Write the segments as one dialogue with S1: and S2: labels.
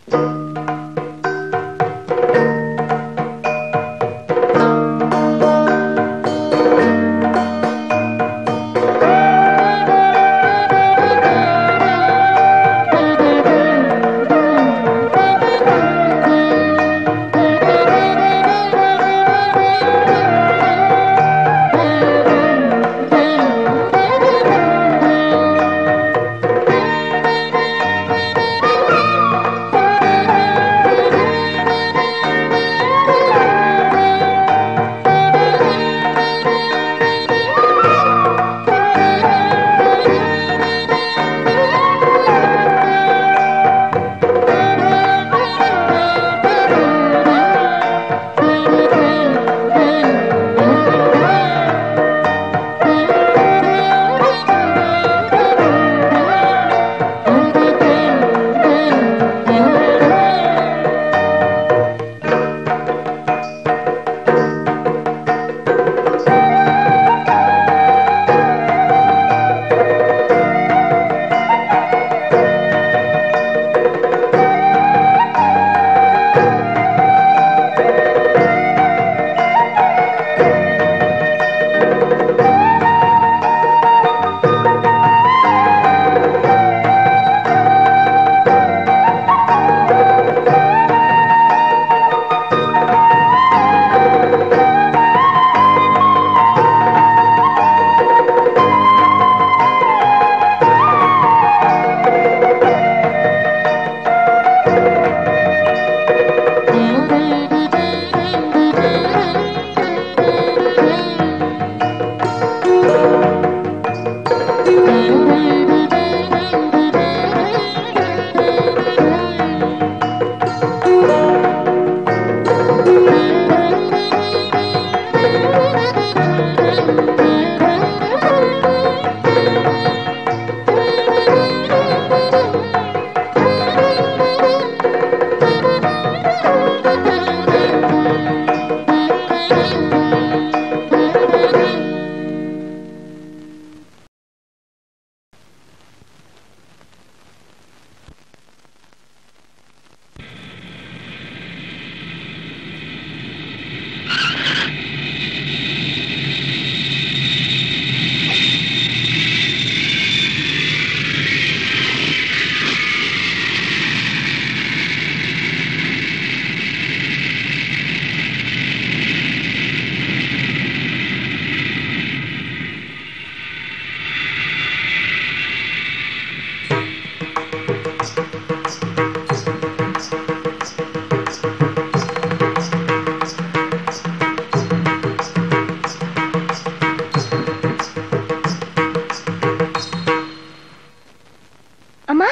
S1: അമ്മ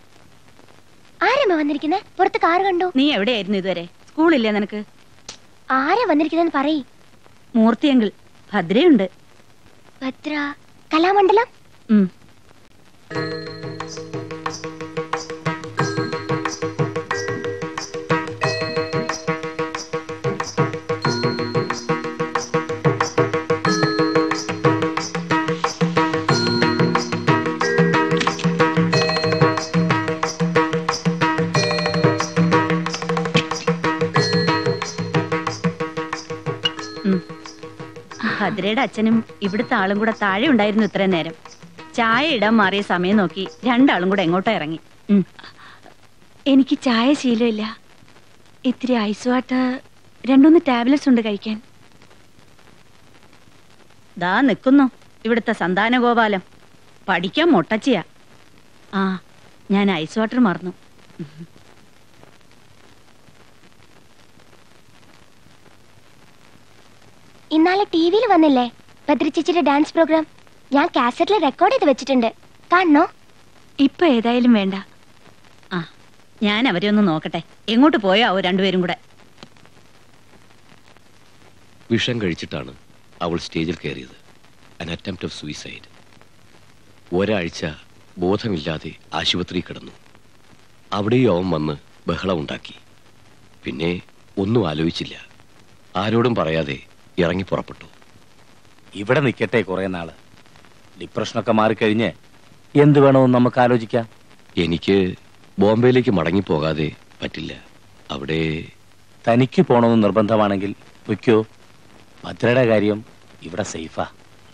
S1: ആരമ്മ വന്നിരിക്കുന്നത് പുറത്ത് കാർ കണ്ടു
S2: നീ എവിടെയായിരുന്നു ഇതുവരെ സ്കൂളില്ലേ നിനക്ക്
S1: ആരാ വന്നിരിക്കുന്നെന്ന് പറയ്
S2: മൂർത്തിയെങ്കിൽ ഭദ്രയുണ്ട്
S1: ഭദ്ര കലാമണ്ഡലം
S2: ഉം. ഉം. ഭദ്രയുടെ അച്ഛനും ഇവിടുത്തെ ആളും കൂടെ താഴെ ഉണ്ടായിരുന്നു ഇത്രയും നേരം ചായ ഇടാൻ മാറിയ സമയം നോക്കി രണ്ടാളും കൂടെ എങ്ങോട്ടോ ഇറങ്ങി ഉം.
S3: എനിക്ക് ചായ ശീലമില്ല ഇത്തിരി ഐസ് വാട്ടർ രണ്ടൂന്ന് ടാബ്ലറ്റ്സ് ഉണ്ട് കഴിക്കാൻ
S2: ദാ നിൽക്കുന്നു ഇവിടുത്തെ സന്താന ഗോപാലം പഠിക്കാൻ മുട്ടച്ചിയാ ആ ഞാൻ ഐസ് വാട്ടർ മറന്നു
S1: ഇന്നാലെ ടി വിയിൽ വന്നില്ലേ ഭദ്ര ചേച്ചിയുടെ ഡാൻസ് പ്രോഗ്രാം ഞാൻ കാസറ്റിൽ റെക്കോർഡ് ചെയ്ത് വെച്ചിട്ടുണ്ട് കാണണോ
S3: ഇപ്പൊ ഏതായാലും വേണ്ട
S2: ആ ഞാൻ അവരെ ഒന്ന് നോക്കട്ടെ എങ്ങോട്ട് പോയോ ആവോ രണ്ടുപേരും കൂടെ
S4: വിഷം കഴിച്ചിട്ടാണ് അവൾ സ്റ്റേജിൽ കയറിയത് അൻ അറ്റംപ്റ്റ് ഓഫ് സൂയിസൈഡ് ഒരാഴ്ച ബോധമില്ലാതെ ആശുപത്രി കിടന്നു അവിടെയും അവൻ വന്ന് ബഹളമുണ്ടാക്കി പിന്നെ ഒന്നും ആലോചിച്ചില്ല ആരോടും പറയാതെ ഇറങ്ങി പുറപ്പെട്ടു
S5: ഇവിടെ നിൽക്കട്ടെ കുറെ നാള് ഡിപ്രഷനൊക്കെ മാറിക്കഴിഞ്ഞ് എന്ത് വേണമെന്ന് നമുക്ക് ആലോചിക്കാം
S4: എനിക്ക് ബോംബെയിലേക്ക് മടങ്ങിപ്പോകാതെ പറ്റില്ല അവിടെ
S5: തനിക്ക് പോണമെന്ന് നിർബന്ധമാണെങ്കിൽ വയ്ക്കോ ഭദ്രയുടെ കാര്യം ഇവിടെ സേഫാ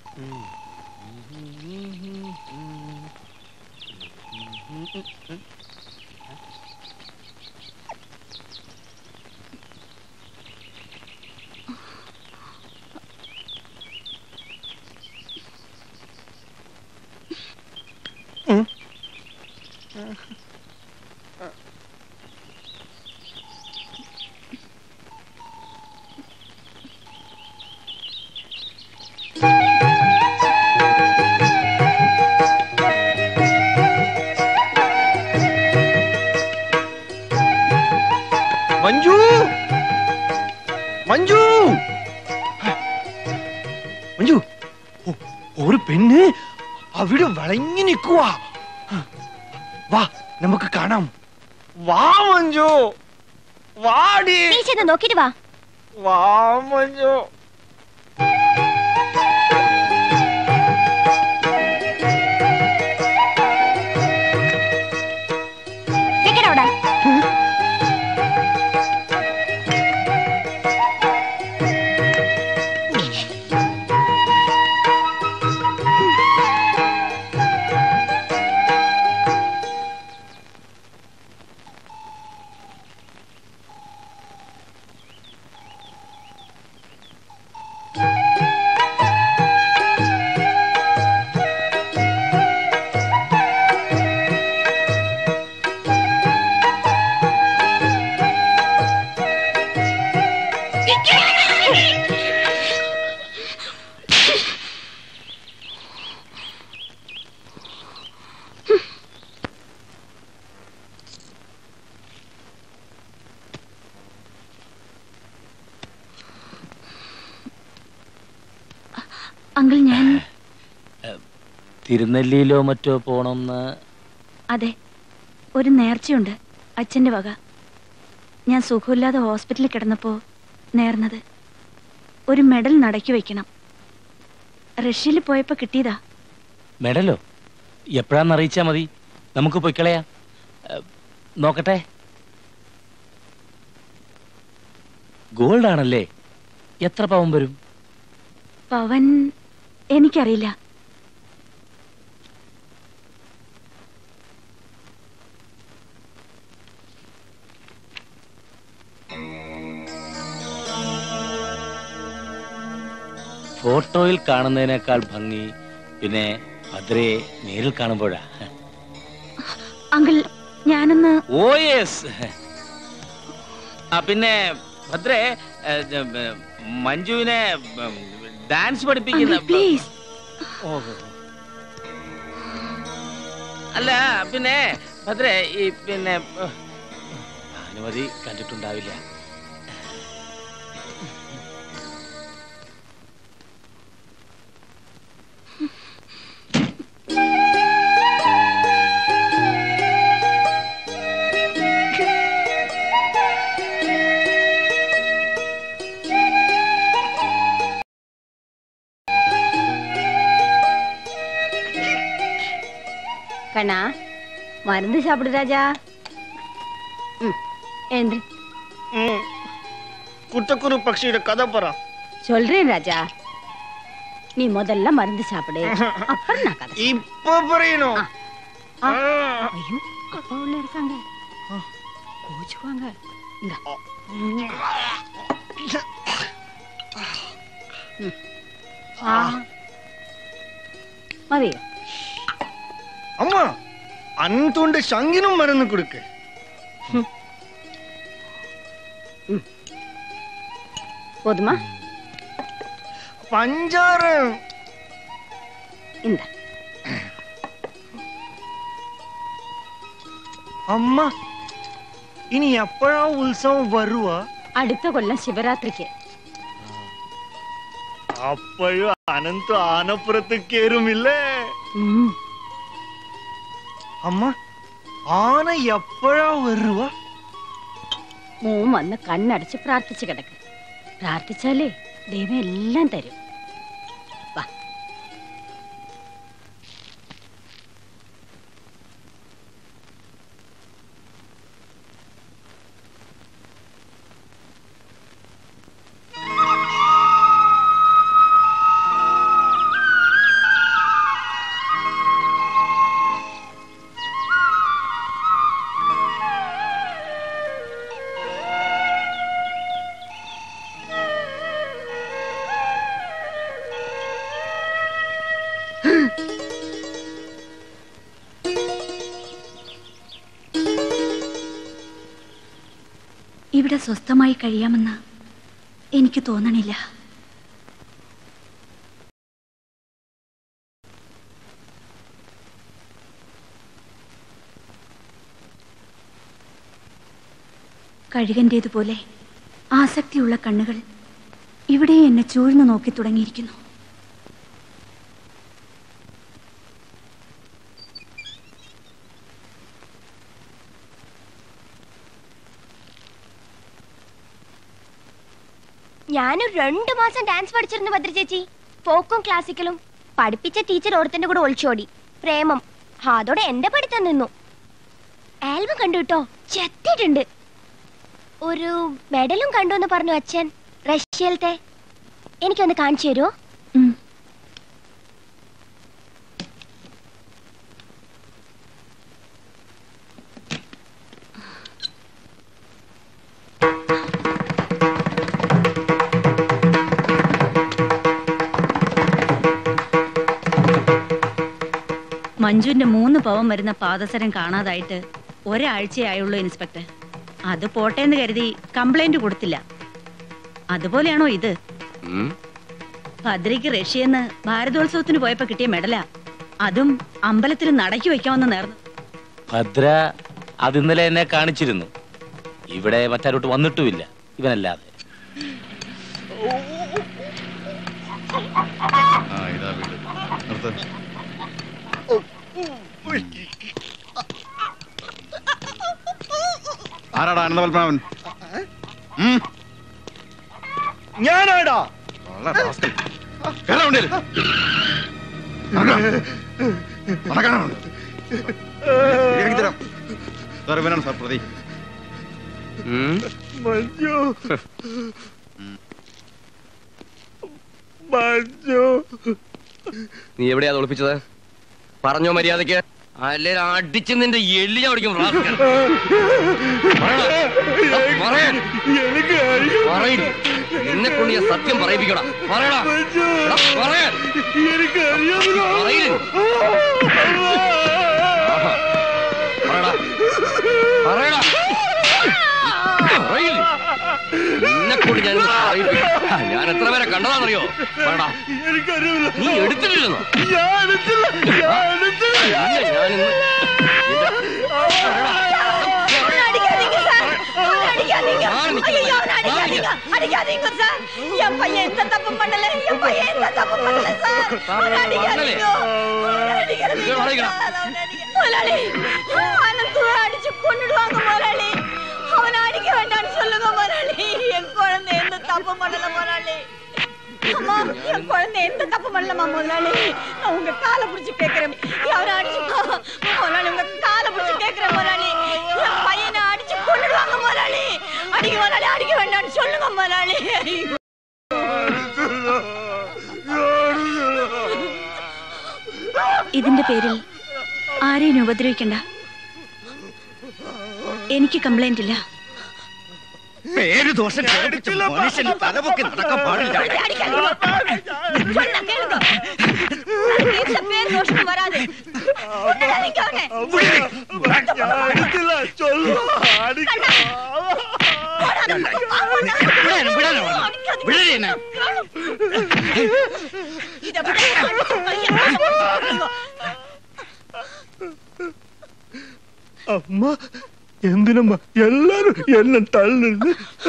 S6: മഞ്ജു മഞ്ജു മഞ്ജു ഒ- ഒരു പെണ്ണ് അവിടെ വളഞ്ഞു നിൽക്കുവാ വാ നമുക്ക് കാണാം വാ മഞ്ജു വാടി
S1: നീ ചെന്ന് നോക്കിട്ട് വാ
S6: വാ മഞ്ജു
S1: നിക്കടാ അവിടെ
S3: അങ്കിൾ ഞാൻ
S5: തിരുനെല്ലിയിലോ മറ്റോ പോണമെന്ന്
S3: അതെ ഒരു നേർച്ചയുണ്ട് അച്ഛന്റെ വക ഞാൻ സുഖമില്ലാതെ ഹോസ്പിറ്റലിൽ കിടന്നപ്പോ നേർന്നത് ഒരു മെഡൽ നടക്കി വെക്കണം റഷ്യയിൽ പോയപ്പോ കിട്ടിയതാ
S5: മെഡലോ എപ്പോഴാന്ന് അറിയിച്ചാ മതി നമുക്ക് പൊയ്ക്കളയാം ഏ, നോക്കട്ടെ ഗോൾഡ് ആണല്ലേ എത്ര പവൻ വരും
S3: പവൻ എനിക്കറിയില്ല
S5: ഫോട്ടോയിൽ കാണുന്നതിനേക്കാൾ ഭംഗി പിന്നെ ഭദ്രയെ നേരിൽ കാണുമ്പോഴാ
S3: അങ്കിൾ ഞാനൊന്ന്
S5: ഓ യെസ് ആ പിന്നെ ഭദ്രേ ഏ, ഏ, മഞ്ജുവിനെ ഉം, ഡാൻസ് പഠിപ്പിക്കുന്ന
S3: അങ്കിൾ പ്ലീസ്
S5: ഓഹോ. അല്ല പിന്നെ ഭദ്രേ ഈ പിന്നെ ഉഹ്, ഭാനുമതി കണ്ടിട്ടുണ്ടാവില്ല
S2: கண்ணா மருந்து சாப்பிடு ராஜா ம் எழுந்திரு
S6: കുട്ടക്കുരു പക്ഷിയുടെ കഥ പറ
S2: சொல்றேன் ராஜா நீ முதல்ல மருந்து சாப்பிடு அப்புறம் நான் கதை
S6: ഇപ്പൊ പറയണോ
S2: ആ. ஐயோ அப்பா உள்ள இருக்காங்க கோச்சுக்குவாங்க இந்த ஆ மதியம்
S6: അമ്മ അന്തുണ്ട് ശങ്കിനും മരുന്ന് കൊടുക്ക്
S2: போதுமா
S6: പഞ്ചാര
S2: இந்த
S6: അമ്മ ഇനി എപ്പോഴാ ഉത്സവം വരുക
S2: അടുത്ത കൊല്ലം ശിവരാത്രിക്ക്
S6: അപ്പോഴും അനന്ത് ആനപ്പുറത്ത് കേറുമില്ലേ
S2: ഉം.
S6: അമ്മ ആന എപ്പോഴാ വരുക
S2: മോൻ വന്ന് കണ്ണടച്ച് പ്രാർത്ഥിച്ചു കിടക്ക് പ്രാർത്ഥിച്ചാലേ ദൈവം എല്ലാം തരും വാ
S3: ഇവിടെ സ്വസ്ഥമായി കഴിയാമെന്ന് എനിക്ക് തോന്നണില്ല കഴുകൻ്റേതുപോലെ ആസക്തിയുള്ള കണ്ണുകൾ ഇവിടെ എന്നെ ചൂഴ്ന്നു നോക്കി തുടങ്ങിയിരിക്കുന്നു
S1: ഞാനൊരു രണ്ടു മാസം ഡാൻസ് പഠിച്ചിരുന്നു ഭദ്ര ചേച്ചി ഫോക്കും ക്ലാസിക്കലും പഠിപ്പിച്ച ടീച്ചർ ഓടത്തിന്റെ കൂടെ ഒളിച്ചോടി പ്രേമം അതോടെ എന്റെ പഠിത്തം നിന്നു ആൽബം കണ്ടു കേട്ടോ ചെത്തിയിട്ടുണ്ട് ഒരു മെഡലും കണ്ടു എന്ന് പറഞ്ഞു അച്ഛൻ റഷ്യയിലത്തെ എനിക്കൊന്ന് കാണിച്ചു തരുമോ
S3: ഉം.
S2: മഞ്ജുവിന്റെ മൂന്ന് പവൻ വരുന്ന പാദസരം കാണാതായിട്ട് ഒരാഴ്ചയായുള്ളൂ ഇൻസ്പെക്ടർ അത് പോട്ടേന്ന് കരുതി കംപ്ലൈന്റ് കൊടുത്തില്ല അതുപോലെയാണോ ഇത്
S4: ഉം.
S2: ഭദ്രയ്ക്ക് റഷ്യന്ന് ഭാരതോത്സവത്തിന് പോയപ്പോ കിട്ടിയ മെഡലാ അതും അമ്പലത്തിൽ നടക്കി വെക്കാമെന്ന് നേർന്നു
S5: ഭദ്ര അത് ഇന്നലെ എന്നെ കാണിച്ചിരുന്നു ഇവിടെ മറ്റാരോട്ട് വന്നിട്ടുമില്ല ഇവനല്ലാതെ
S7: ആ ഇതാ വീട് നിർത്ത് ആരാടാ അനന്തപത്മനാഭൻ ഉം.
S6: ഞാനാടാ
S7: കൊള്ള rascal. കേറാ വണ്ടിയിൽ. നടക്കാം. നടക്കാനാണ്. ശരിയാക്കി തരാം. സാർ ഇവനാണ് സാർ പ്രതി
S4: ഉം.
S6: മഞ്ജു മഞ്ജു
S4: നീ എവിടെയാ അത് ഒളിപ്പിച്ചത് പറഞ്ഞോ മര്യാദക്ക് അല്ലേ അടിച്ച് നിന്റെ എള്ളി ഞാൻ ഓടിക്കും rascal. പറയാൻ.
S6: എനിക്ക് അറിയാം
S4: പറയ്. നിന്നെ കൊണ്ട് ഞാൻ സത്യം പറയിപ്പിക്കടാ പറയടാ
S6: മഞ്ജു
S4: എടാ, പറയാൻ.
S6: എനിക്ക് അറിയാം
S4: പറയില്ലേ? ആഹാ. പറയടാ പറയടാ പറയില്ലേ? നിന്നെ കൊണ്ട് ഞാൻ പറയിപ്പിക്കും ഞാൻ എത്ര പേരെ കണ്ടതാണെന്നറിയോ പറയടാ
S6: എനിക്കറിയില്ല
S4: നീ എടുത്തിട്ടില്ലെന്നോ
S6: ഞാൻ എടുത്തില്ല ഞാൻ എടുത്തില്ല
S4: നിന്നെ ഞാനിന്ന്
S2: அடிச்சு கொண்டுடுவாங்க முதலாளி அவனை அடிக்க வேண்டாம்னு சொல்லுங்க முதலாளி என் குழந்தை எந்த தப்பு பண்ணல முதலாளி அம்மா என் குழந்தை எந்த தப்பு பண்ணலமா முதலாளி நான் உங்க காலை பிடிச்சு கேக்குறேன் அவனை அடிச்சு முதலாளி உங்க காலை பிடிச்சு கேக்குறேன் முதலாளி என் பையனை அடிச்சு கொண்டுடுவாங்க முதலாளி அடிக்க முதலாளி அடிக்க வேண்டாம்னு சொல்லுங்க முதலாளி ஐயோ.
S3: ഇതിന്റെ പേരിൽ ആരെയും ഉപദ്രവിക്കണ്ട എനിക്ക് കംപ്ലൈന്റ് ഇല്ല
S8: പേര് ദോഷം കേൾപ്പിച്ച മനുഷ്യൻ തലപൊക്കി നടക്കാൻ പാടില്ല
S2: சொன்னா கேளுங்க வீட்டுல பேர் தோஷம் வராது விட்டுடாதீங்க அவனை.
S6: ഞാൻ എടുത്തില്ല ചൊല്ലു അടിക്ക
S2: இதை விட ஐயா, சொல்லுங்க.
S6: അമ്മ എന്തിനമ്മ എല്ലാരും എന്നെ തള്ളുന്നു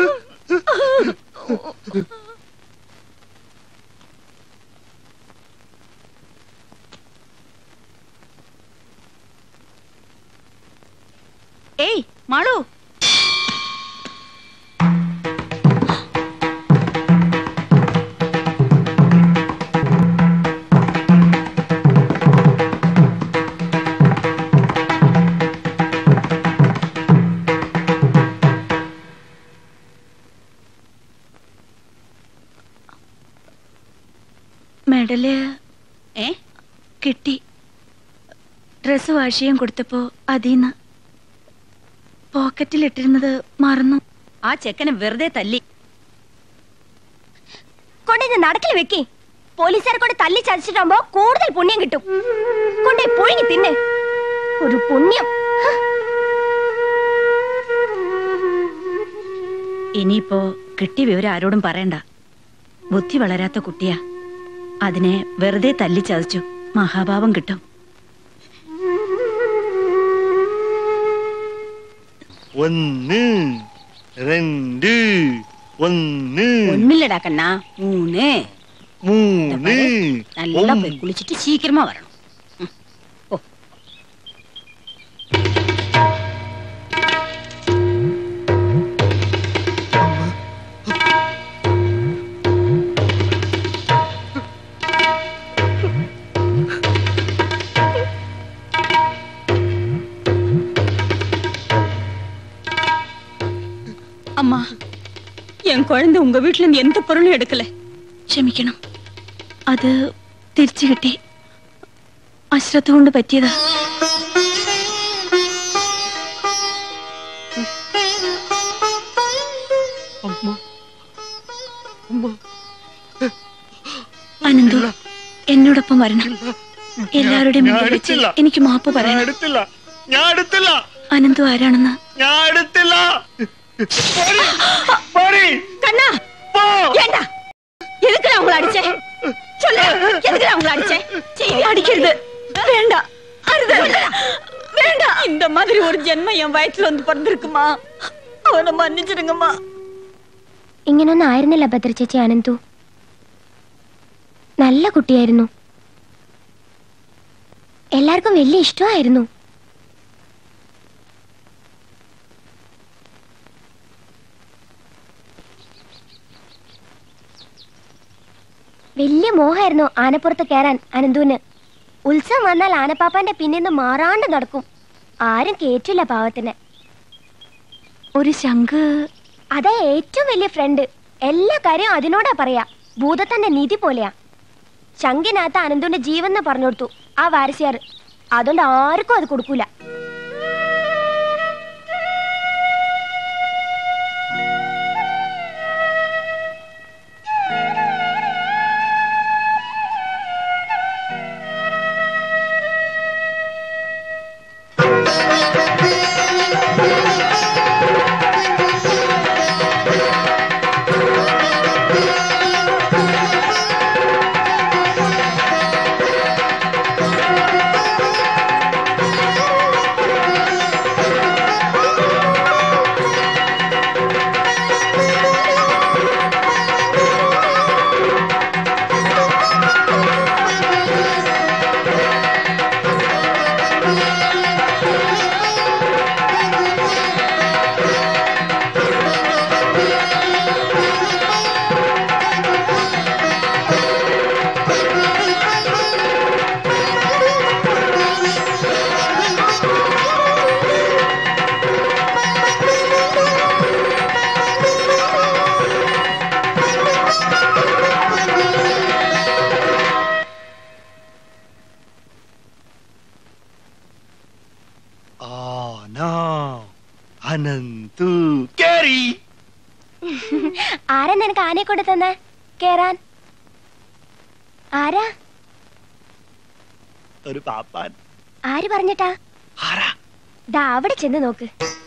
S3: ഏയ് മാളു മെഡല്
S2: ഏ
S3: കിട്ടി ഡ്രസ് വാഷ് ചെയ്യാൻ കൊടുത്തപ്പോ അതീന്ന് പോക്കറ്റിലിട്ടിരുന്നത് മറന്നു
S2: ആ ചെക്കനെ വെറുതെ തല്ലി
S1: കൊണ്ടിത് നടക്കിൽ വെക്കി പോലീസുകാരെ കൊണ്ട് തല്ലി ചതച്ചിട്ടാകുമ്പോ കൂടുതൽ പുണ്യം കിട്ടും കൊണ്ടേ പുഴുങ്ങി തിന്നെ ഒരു പുണ്യം ഹ.
S3: ഇനിയിപ്പോ കിട്ടിയ വിവരം ആരോടും പറയണ്ട ബുദ്ധി വളരാത്ത കുട്ടിയാ അതിനെ വെറുതെ തല്ലിച്ചതച്ചു മഹാഭാവം കിട്ടും
S6: ഒന്ന് രണ്ട് ഒന്ന്
S2: ഒന്നില്ലടാ കണ്ണാ മൂന്ന്
S6: മൂന്ന്
S2: നല്ല പോയി കുളിച്ചിട്ട് ശീക്രമാ വരണം அம்மா என் குழந்தை உங்க வீட்டுல இருந்து எந்த பொருளும் எடுக்கல
S3: ക്ഷമിക്കണം അത് തിരിച്ചു കിട്ടി അശ്രദ്ധ കൊണ്ട് പറ്റിയതാ അനന്തു എന്നോടൊപ്പം വരണം എല്ലാവരുടെയും
S6: ഞാൻ
S3: മുമ്പിൽ വെച്ച്
S6: എടുത്തില്ല.
S3: എനിക്ക് മാപ്പ്
S6: ഞാൻ
S3: പറയണം
S6: എടുത്തില്ല ഞാൻ എടുത്തില്ല
S3: അനന്തു ആരാണെന്ന്
S6: ഞാൻ എടുത്തില്ല പോടി, പോടി,
S2: கண்ணா
S6: പോ.
S2: ஏண்டா எதுக்குடா உங்களை அடிச்சேன் சொல்லு எதுக்குடா உங்களை அடிச்சேன் சீவி அடிக்கிறது வேண்டாம் அருது வேண்டாம் இந்த மாதிரி ஒரு ஜென்மம் என் வயிற்றுல வந்து பிறந்திருக்குமா அவனை மன்னிச்சிடுங்கம்மா
S1: ഇങ്ങനൊന്നും ആയിരുന്നില്ല ഭദ്ര ചേച്ചി അനന്തു നല്ല കുട്ടിയായിരുന്നു എല്ലാവർക്കും വലിയ ഇഷ്ടമായിരുന്നു വലിയ മോഹമായിരുന്നു ആനപ്പുറത്ത് കയറാൻ അനന്തുവിന് ഉത്സവം വന്നാൽ ആനപ്പാപ്പാന്റെ പിന്നിന്ന് മാറാണ്ട് നടക്കും ആരും കേറ്റില്ല പാവത്തിന്
S3: ഒരു ശംഖ്
S1: അതാ ഏറ്റവും വലിയ ഫ്രണ്ട് എല്ലാ കാര്യവും അതിനോടാ പറയാ ഭൂതത്തന്റെ നിധി പോലെയാ ശങ്കിനകത്ത് അനന്തുവിന്റെ ജീവൻ പറഞ്ഞു കൊടുത്തു ആ വാരസ്യാർ അതുകൊണ്ട് ആർക്കും അത് കൊടുക്കൂല
S6: ആന അനന്തു കേറി
S1: ആരാ നിനക്ക് ആനയെ കൊണ്ട് തന്നെ കേറാൻ ആരാ
S6: ഒരു പാപ്പാൻ
S1: ആര് പറഞ്ഞിട്ടാ
S6: ആരാ
S1: ദാ അവിടെ ചെന്ന് നോക്ക്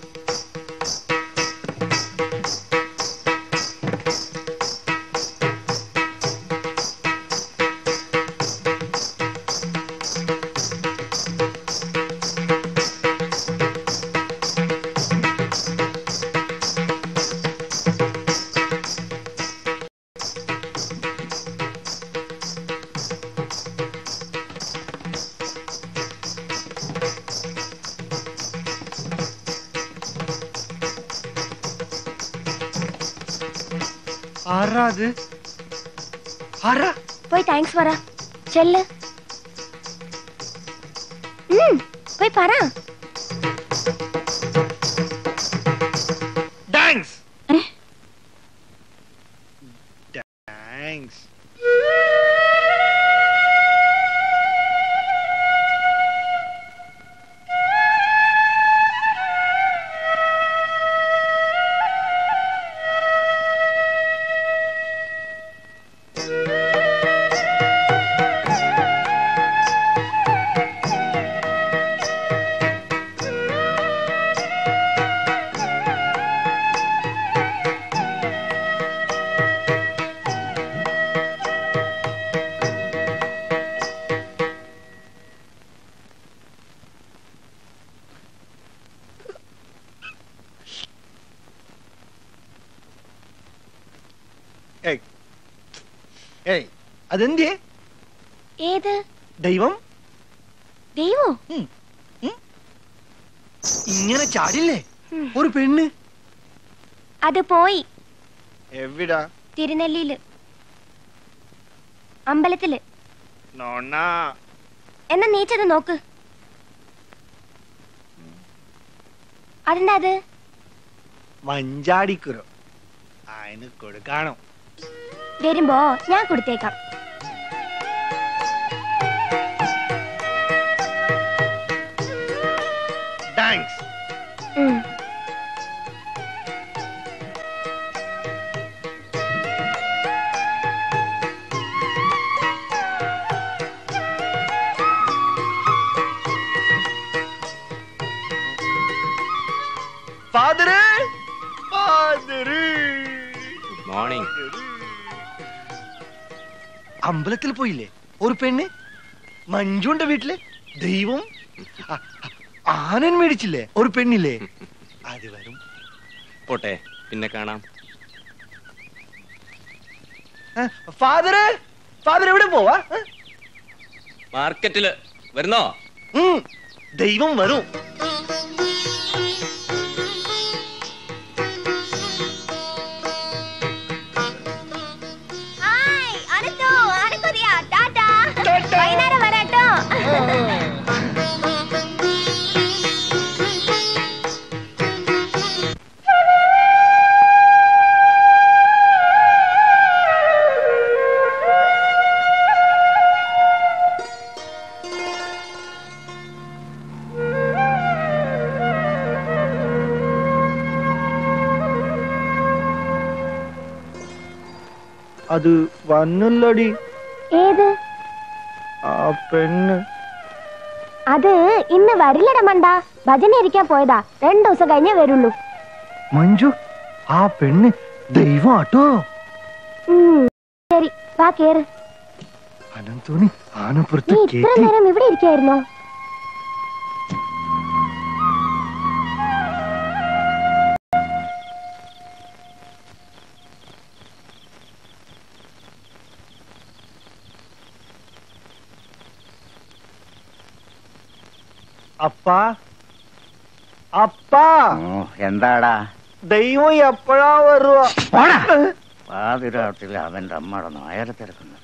S6: ആരാ അത് ആരാ
S1: പോയി താങ്ക്സ് പറ ചെല്ല് ഉം, പോയി പറ
S6: താങ്ക്സ്
S3: ഏ?
S6: താങ്ക്സ് ഏയ് അതെന്തിയേ
S1: ഏത്
S6: ദൈവം
S1: ദൈവോ
S6: ഇങ്ങനെ ചാടില്ലേ ഒരു പെണ്ണ്
S1: അത് പോയി
S6: എവിടാ
S1: തിരുനെല്ലിയില് അമ്പലത്തില്
S6: നോണ
S1: എന്നാ നീച്ചത് നോക്ക് അതെന്താ അത്
S6: മഞ്ചാടിക്കുരോ അതിന് കൊടുക്കാണോ
S1: വരുമ്പോ ഞാൻ കൊടുത്തേക്കാം
S6: താങ്ക്സ്
S1: ഉം.
S6: ഫാദറ് ഫാദറ്
S4: മോർണിംഗ്
S6: അമ്പലത്തിൽ പോയില്ലേ ഒരു പെണ്ണ് മഞ്ജുന്റെ വീട്ടില് ദൈവം ആ, ആനൻ മേടിച്ചില്ലേ ഒരു പെണ്ണില്ലേ അത് വരും
S4: പോട്ടെ പിന്നെ കാണാം
S6: ഫാദറ് ഫാദർ എവിടെ പോവാ ഏ?
S4: മാർക്കറ്റില് വരുന്നോ
S6: ഉം, ദൈവം വരും
S1: ഹായ് അനന്തു അനക്കുതിയ ടാറ്റാ വൈകുന്നേരം വരാട്ടോ
S6: അത് വന്നില്ലടി
S1: ഏത്
S6: ആ പെണ്ണ്
S1: അത് ഇന്ന് വരില്ലട മണ്ട ഭജന ഇരിക്കാൻ പോയതാ രണ്ടു ദിവസം കഴിഞ്ഞേ വരുള്ളൂ
S6: മഞ്ജു ആ പെണ്ണ് ദൈവം ആട്ടോ
S1: ഉം, ശരി വാ കേറ്
S6: അനന്തോണി ആനപ്പുറത്ത്
S1: നീ ഇത്ര
S6: കേട്ടി
S1: നേരം ഇവിടെ ഇരിക്കായിരുന്നോ
S6: അപ്പാ അപ്പാ
S8: എന്താടാ
S6: ദൈവം എപ്പോഴാ വരുക
S8: പോടാ. പാതിരാട്ടിൽ അവന്റെ അമ്മയുടെ നായരെ തിരക്കുന്നത്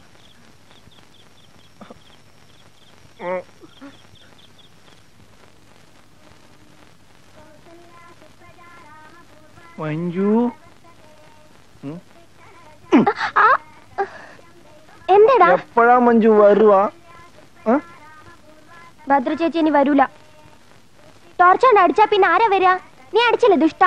S6: മഞ്ജു
S1: എന്തെടാ
S6: എപ്പോഴാ മഞ്ജു വരുക
S1: ഭദ്ര ചേച്ചി ഇനി വരൂല ടോർച്ചോണ്ട് അടിച്ചാ പിന്നെ ആരാ വരിക നീ അടിച്ചില്ലേ ദുഷ്ട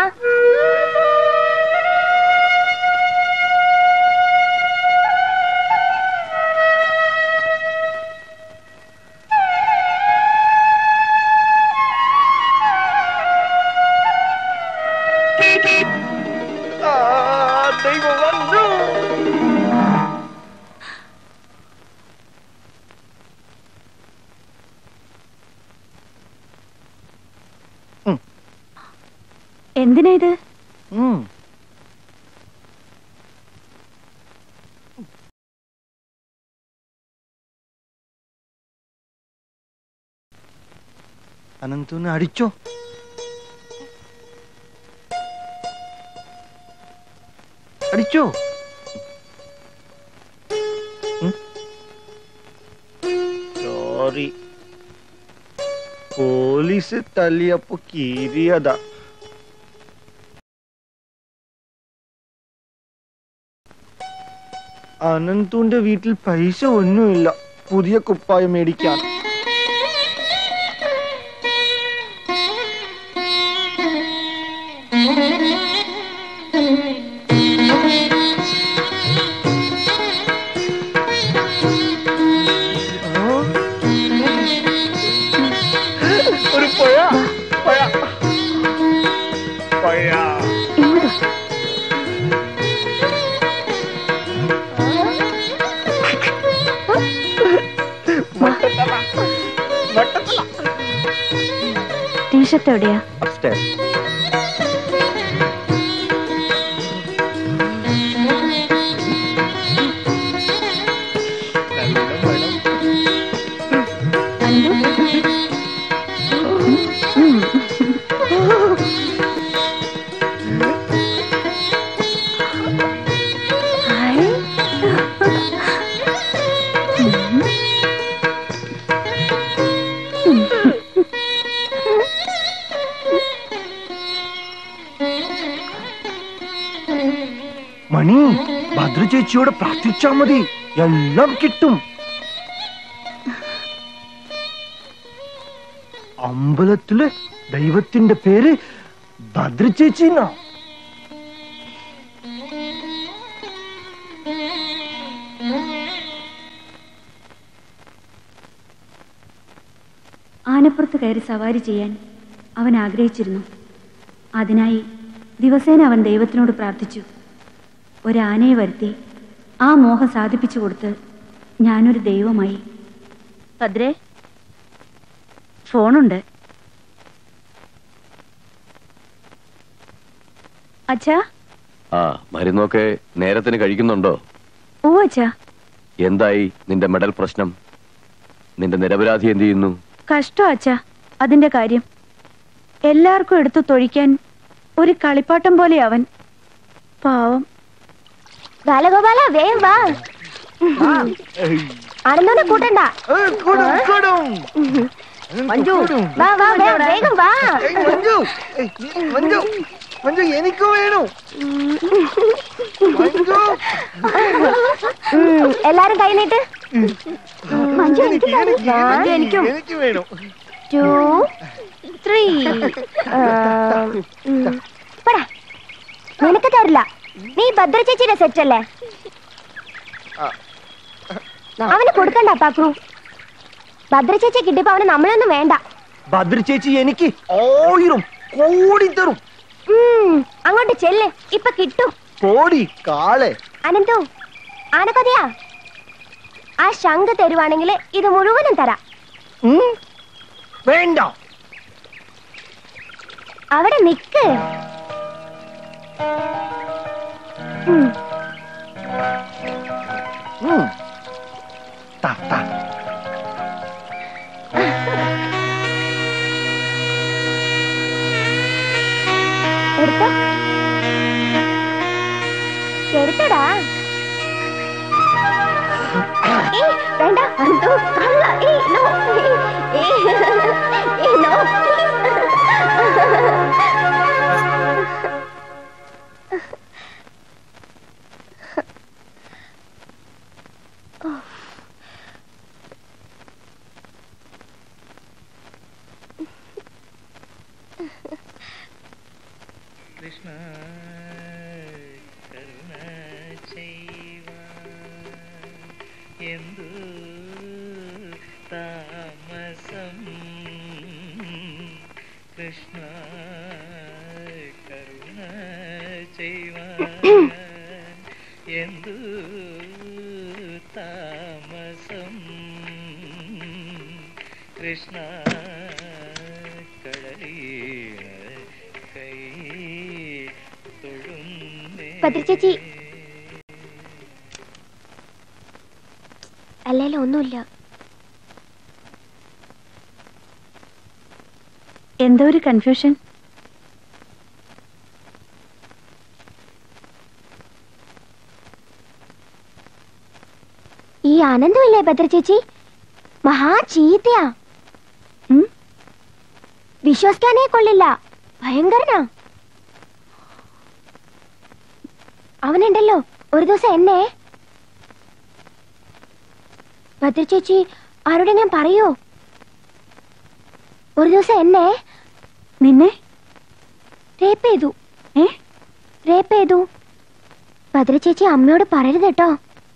S6: ദൈവം വന്നു
S3: എന്തിനാ ഇത്
S6: ഉം. അനന്തൂന് അടിച്ചോ അടിച്ചോ സോറി പോലീസ് തല്ലിയപ്പോ കീറിയതാ അനന്തുന്റെ വീട്ടിൽ പൈസ ഒന്നുമില്ല പുതിയ കുപ്പായം മേടിക്കാൻ ആ? ഒരു പുഴ പുഴ പുഴ
S3: ടീഷർട്ട് എവിടെയാ
S6: upstairs. മണി ഭദ്ര ചേച്ചിയോട് പ്രാർത്ഥിച്ചാ മതി എല്ലാം കിട്ടും അമ്പലത്തില് ദൈവത്തിന്റെ പേര് ഭദ്ര ചേച്ചി എന്നാ
S9: ആനപ്പുറത്ത് കയറി സവാരി ചെയ്യാൻ അവൻ ആഗ്രഹിച്ചിരുന്നു അതിനായി ദിവസേന അവൻ ദൈവത്തിനോട് പ്രാർത്ഥിച്ചു ഒരാനയെ വരുത്തി ആ മോഹം സാധിപ്പിച്ചു കൊടുത്ത് ഞാനൊരു ദൈവമായി
S3: ഭദ്രേ ഫോണുണ്ട്
S9: അച്ഛാ
S4: ആ മരുന്നൊക്കെ നേരത്തിന് കഴിക്കുന്നുണ്ടോ
S9: ഓ അച്ഛാ
S4: എന്തായി നിന്റെ മെഡൽ പ്രശ്നം നിന്റെ നിരപരാധി എന്ത് ചെയ്യുന്നു
S9: കഷ്ടം അച്ഛാ അതിന്റെ കാര്യം എല്ലാവർക്കും എടുത്തു തൊഴിക്കാൻ ഒരു കളിപ്പാട്ടം പോലെ അവൻ പാവം
S1: ബാലഗോപാല വേഗം വാ ആനന്ദോനെ കൂട്ടണ്ട
S6: ഏ, കൂടും, കൂടും.
S1: മഞ്ജു വാ വാ വേ- വേഗം വാ
S6: ഏയ്, മഞ്ജു ഏയ്, നീ- മഞ്ജു മഞ്ജു എനിക്ക് വേണു മഞ്ജു
S1: ഉം, എല്ലാരും കൈ നീട്ട് മഞ്ജു എനിക്ക്
S6: എനിക്ക്, എനിക്ക്,
S1: ഞാൻ
S6: എനിക്ക്,
S1: എനിക്കും
S6: എനിക്ക് വേണു
S1: ടു ത്രീ പടാ നിനക്ക് തരില്ല നീ ഭദ്ര ചേച്ചിയുടെ സെറ്റ് അല്ലേ അവന് കൊടുക്കണ്ട പാക്രു ഭദ്ര ചേച്ചി കിട്ടിയപ്പോ അവന് നമ്മളൊന്നും വേണ്ട
S6: ഭദ്ര ചേച്ചി എനിക്ക് ആയിരം കോടി തരും
S1: ഉം, അങ്ങോട്ട് ചെല്ല് ഇപ്പൊ കിട്ടും
S6: കോടി കാളെ
S1: അനന്തു ആനക്കഥയാ ആ ശംഖ് തരുവാണെങ്കിൽ ഇത് മുഴുവനും തരാം
S6: ഉം? വേണ്ട
S1: അവിടെ നിക്ക് ഉം,
S6: ഉം. താ, താ.
S1: എടുത്തോ എടുത്തടാ ഏയ്, വേണ്ട അന്തു അല്ല ഏയ് നോ ഏയ് ഏയ് നോ
S10: കൃഷ്ണ കരുണ എന്തു താമസം കൃഷ്ണ കരുണ എന്തു താമസം കൃഷ്ണ കടലീണ കൈ തൊഴുന്നേ
S1: ഭദ്ര ചേച്ചി അല്ലേലും ഒന്നുമില്ല
S9: എന്തോ ഒരു കൺഫ്യൂഷൻ
S1: ഈ ആനന്ദമില്ലേ ഭദ്ര ചേച്ചി മഹാ ചീത്തയാ ഉം? വിശ്വസിക്കാനേ കൊള്ളില്ല ഭയങ്കരനാ അവനുണ്ടല്ലോ ഒരു ദിവസം എന്നെ ഭദ്ര ചേച്ചി ആരോടെങ്കിലും പറയോ ഒരു ദിവസം എന്നെ
S9: നിന്നെ
S1: റേപ്പ് ചെയ്തു
S9: ഏ
S1: റേപ്പ് ചെയ്തു ഭദ്ര ചേച്ചി അമ്മയോട് പറയരുത് കേട്ടോ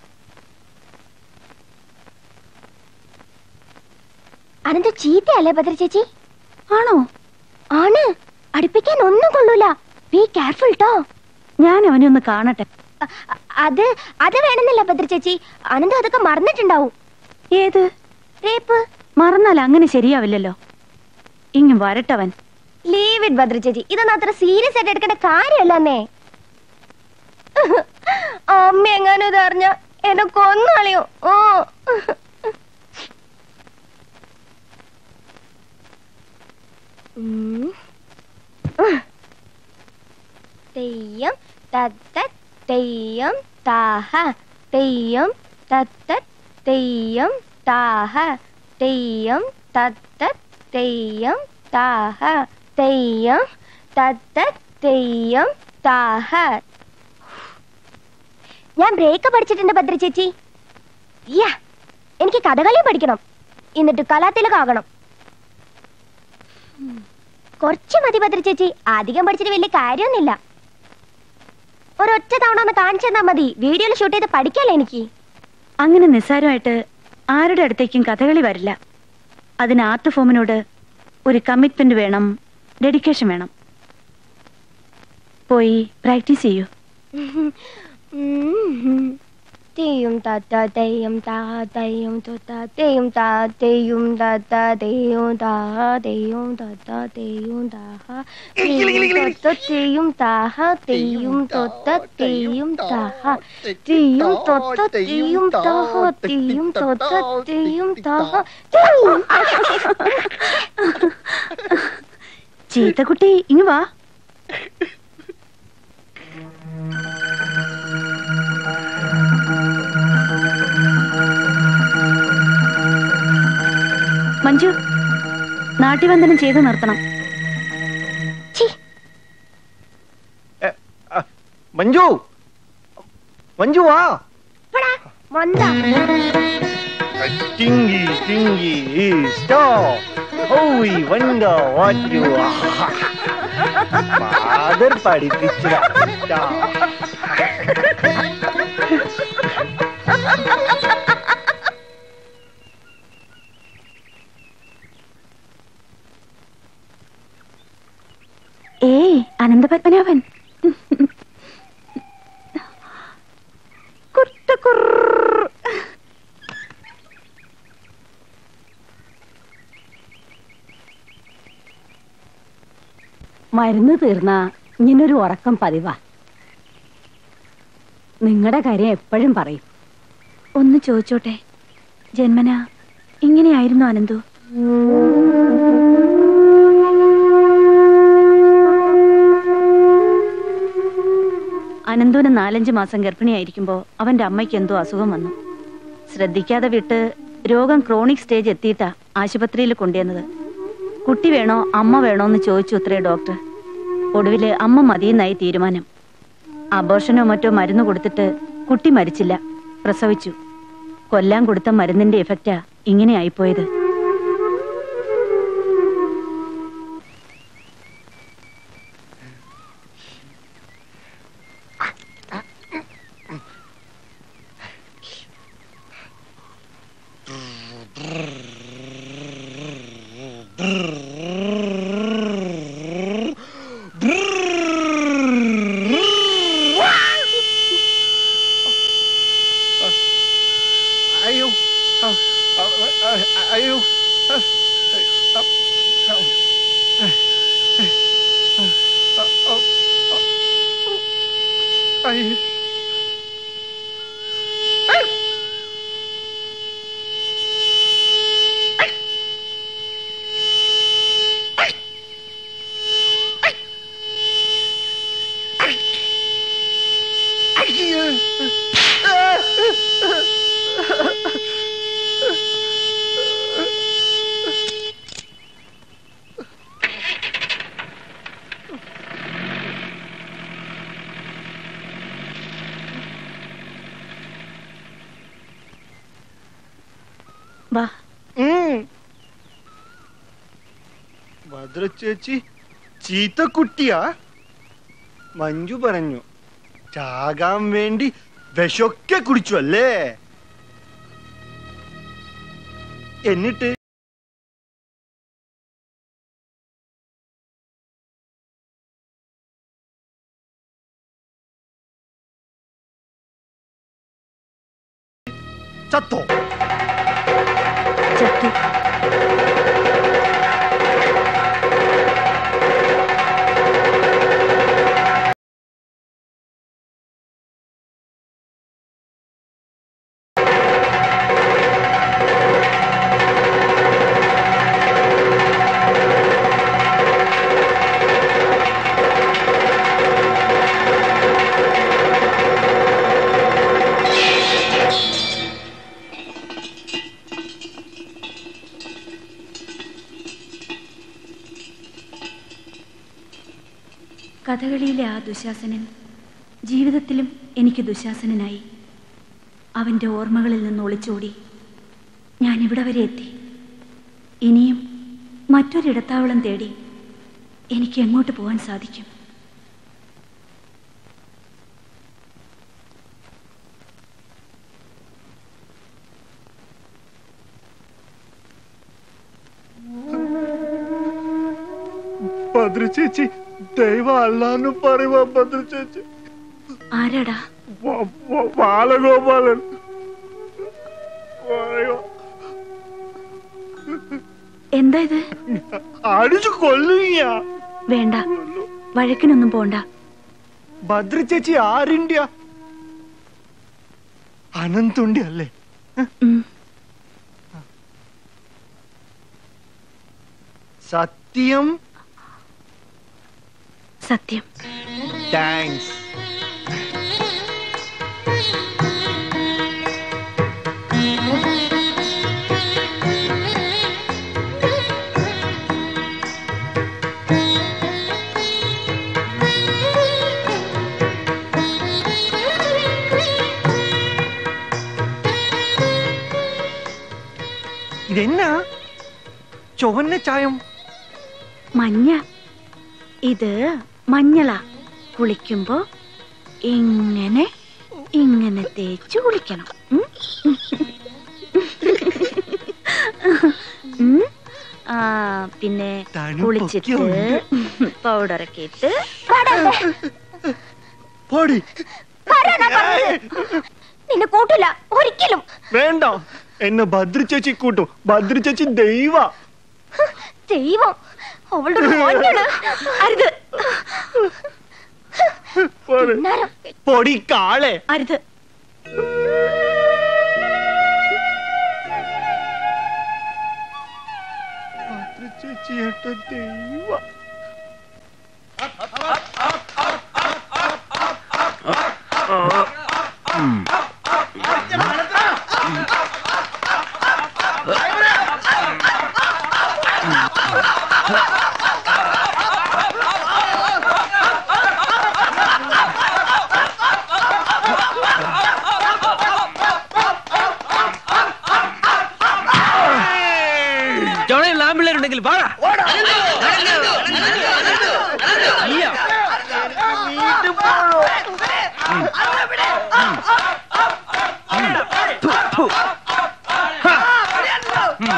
S1: അനന്ത ചീത്തയല്ലേ ഭദ്ര ചേച്ചി
S9: ആണോ
S1: ആണ് അടുപ്പിക്കാൻ ഒന്നും കൊള്ളൂല ബി കെയർഫുൾ ട്ടോ
S9: ഞാൻ അവനെ ഒന്ന് കാണട്ടെ
S1: അ- അ- അത് അത് വേണമെന്നില്ല ഭദ്ര ചേച്ചി അനന്ത അതൊക്കെ മറന്നിട്ടുണ്ടാവും
S9: ഏത്
S1: റേപ്പ്
S9: മറന്നാൽ അങ്ങനെ ശരിയാവില്ലല്ലോ ഇങ്ങ് വരട്ടവൻ
S1: ലീവ് ഇറ്റ് ഭദ്ര ചേച്ചി ഇതൊന്നും അത്ര സീരിയസ് ആയിട്ട് എടുക്കേണ്ട കാര്യമല്ല എന്നേ അമ്മ എങ്ങാനും ഇത് അറിഞ്ഞ എന്നെ കൊന്നളിയോ ഓ ഉം. തെയ്യം തത്ത തെയ്യം താഹ തെയ്യം തത്ത തെയ്യം താഹ തെയ്യം തത്ത തെയ്യം താഹ തെയ്യം തത്ത തെയ്യം താഹ ഞാൻ ബ്രേക്ക് പഠിച്ചിട്ടുണ്ട് ഭദ്ര ചേച്ചി യാ എനിക്ക് കഥകളി പഠിക്കണം എന്നിട്ട് കലാതിലകാകണം കുറച്ച് മതി ഭദ്ര ചേച്ചി അധികം പഠിച്ചിട്ട് വലിയ കാര്യമൊന്നുമില്ല ഒരൊറ്റ തവണ ഒന്ന് കാണിച്ചു തന്നാ മതി വീഡിയോയിൽ ഷൂട്ട് ചെയ്ത് പഠിക്കാലോ എനിക്ക്
S3: അങ്ങനെ നിസ്സാരമായിട്ട് ആരുടെ അടുത്തേക്കും കഥകളി വരില്ല അതിന് ആർട്ട് ഫോമിനോട് ഒരു കമ്മിറ്റ്മെന്റ് വേണം ഡെഡിക്കേഷൻ വേണം പോയി പ്രാക്ടീസ് ചെയ്യൂ
S1: തെയ്യും താത്ത തെയ്യം താ തെയ്യം തൊത്ത തെയ്യും താ തെയ്യും താത്ത തെയ്യും താ തെയ്യും താത്ത തെയ്യും താഹ തെയ്യും തൊത്ത തെയ്യും താഹ തെയ്യും തൊത്ത തെയ്യും താഹ തെയ്യും തൊത്ത തെയ്യും താഹ തെയ്യും തൊത്ത തെയ്യും താഹ തെയ്യും
S3: ചീത്തക്കുട്ടി ഇങ്ങ് വാ മഞ്ജു നാട്യവന്ദനം ചെയ്ത് നിർത്തണം
S6: മഞ്ജു മഞ്ജു വാ
S1: മൊന്ത
S6: Tingy, tingy, stop. Oh, we wonder what you are. Father പഠിപ്പിച്ചതാ. Stop.
S3: ഏയ് അനന്തപത്മനാഭൻ കുർത്തക്കുർ
S11: മരുന്ന് തീർന്ന ഇങ്ങനൊരു ഉറക്കം പതിവാ നിങ്ങളുടെ കാര്യം എപ്പോഴും പറയും
S3: ഒന്ന് ചോദിച്ചോട്ടെ ജന്മന ഇങ്ങനെയായിരുന്നു അനന്തു അനന്തുവിന് നാലഞ്ച് മാസം ഗർഭിണിയായിരിക്കുമ്പോൾ അവന്റെ അമ്മയ്ക്ക് എന്തോ അസുഖം വന്നു ശ്രദ്ധിക്കാതെ വിട്ട് രോഗം ക്രോണിക് സ്റ്റേജ് എത്തിയിട്ടാ ആശുപത്രിയിൽ കൊണ്ടുവന്നത് കുട്ടി വേണോ അമ്മ വേണോ എന്ന് ചോദിച്ചു അത്രേ ഡോക്ടർ ഒടുവില് അമ്മ മതിയെന്നായി തീരുമാനം അബോർഷനോ മറ്റോ മരുന്ന് കൊടുത്തിട്ട് കുട്ടി മരിച്ചില്ല പ്രസവിച്ചു കൊല്ലാൻ കൊടുത്ത മരുന്നിന്റെ എഫക്റ്റാ ഇങ്ങനെ ആയിപ്പോയത്
S6: അയ്യോ ആ, ആ, ആ, അയ്യോ ആ, ആ, ആ, ആ, ആ, ആ, അയ്യോ
S3: വാ
S6: ഭദ്ര ചേച്ചി ചീത്തക്കുട്ടിയാ മഞ്ജു പറഞ്ഞു ചാകാൻ വേണ്ടി വിഷൊക്കെ കുടിച്ചു അല്ലേ എന്നിട്ട് ചത്തോ
S3: ചത്തു കഥകളിയിലെ ആ ദുശാസനൻ
S9: ജീവിതത്തിലും എനിക്ക് ദുശാസനനായി അവൻ്റെ ഓർമ്മകളിൽ നിന്ന് ഒളിച്ചോടി ഞാൻ ഇവിടെ വരെ എത്തി ഇനിയും മറ്റൊരിടത്താവളം തേടി എനിക്ക് എങ്ങോട്ട് പോകാൻ സാധിക്കും
S6: ഭദ്ര ചേച്ചി ദൈവം അല്ലാന്ന് പറയുവാ ഭദ്ര ചേച്ചി
S9: ആരാടാ
S6: വ- വ- ബാലഗോപാലൻ പറയുവാ.
S9: എന്താ ഇത്
S6: അടിച്ചു കൊല്ലുക
S9: വേണ്ട വഴക്കിനൊന്നും പോണ്ട
S6: ഭദ്ര ചേച്ചി ആരിന്ത്യ അനന്തുണ്ടി അല്ലേ
S9: ഉം.
S6: സത്യം
S9: സത്യം
S6: താങ്ക്സ് ഇതെന്നാ ചുവന്ന ചായം
S9: മഞ്ഞ ഇത് മഞ്ഞളാ കുളിക്കുമ്പോ ഇങ്ങനെ ഇങ്ങനെ തേച്ച് കുളിക്കണം ഉം? ഉം? ആ പിന്നെ കുളിച്ചിട്ട് പൗഡറൊക്കെ ഇട്ട്
S6: പോടി
S1: നിന്നെ കൂട്ടില്ല ഒരിക്കലും
S6: വേണ്ട എന്നെ ഭദ്ര ചേച്ചി കൂട്ടും ഭദ്ര ചേച്ചി ദൈവ
S1: ദൈവം അവളുടെ ഒരു മോനാണ്. അരുത് പിന്നാരം.
S6: പൊടി കാളെ
S9: അരുത്
S6: ഭദ്ര ചേച്ചി ഏട്ട ദൈവ
S4: ജോണയിൽ ആമ്പിള്ളേരുണ്ടെങ്കിൽ വാടാ അയ്യോ. ഥു, ഥു. ഹാ. ഉം.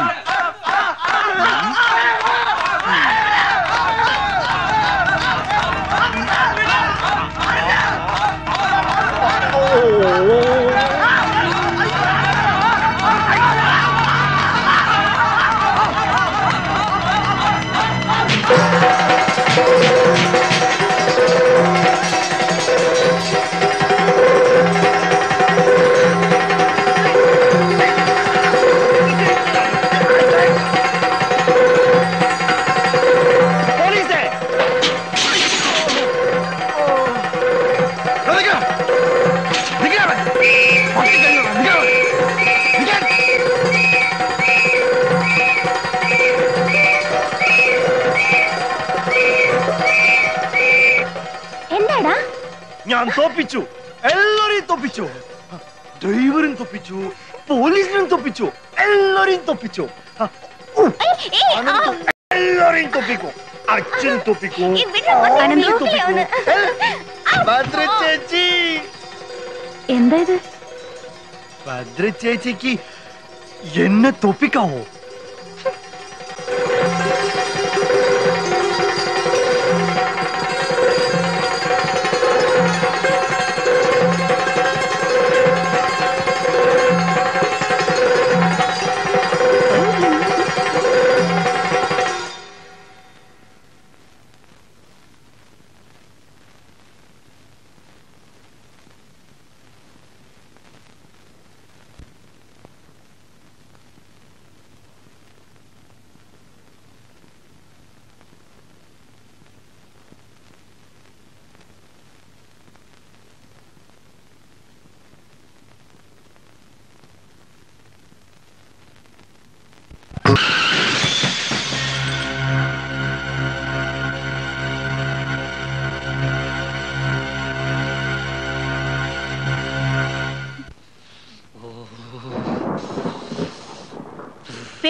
S4: പോലീസേ
S1: എന്താടാ
S6: ഞാൻ തോപ്പിച്ചു എല്ലാരെയും തോപ്പിച്ചു ഡ്രൈവറും തോപ്പിച്ചു പോലീസിനും തോപ്പിച്ചു എല്ലാരെയും തോപ്പിച്ചു ആ, ഉ, അനന്തു എല്ലാരെയും തോപ്പിക്കും അച്ഛൻ തോപ്പിക്കും അമ്മയും തോപ്പിക്കും. ഭദ്ര ചേച്ചി
S9: എന്താ ഇത്
S6: ഭദ്ര ചേച്ചിക്ക് എന്നെ തോപ്പിക്കാവോ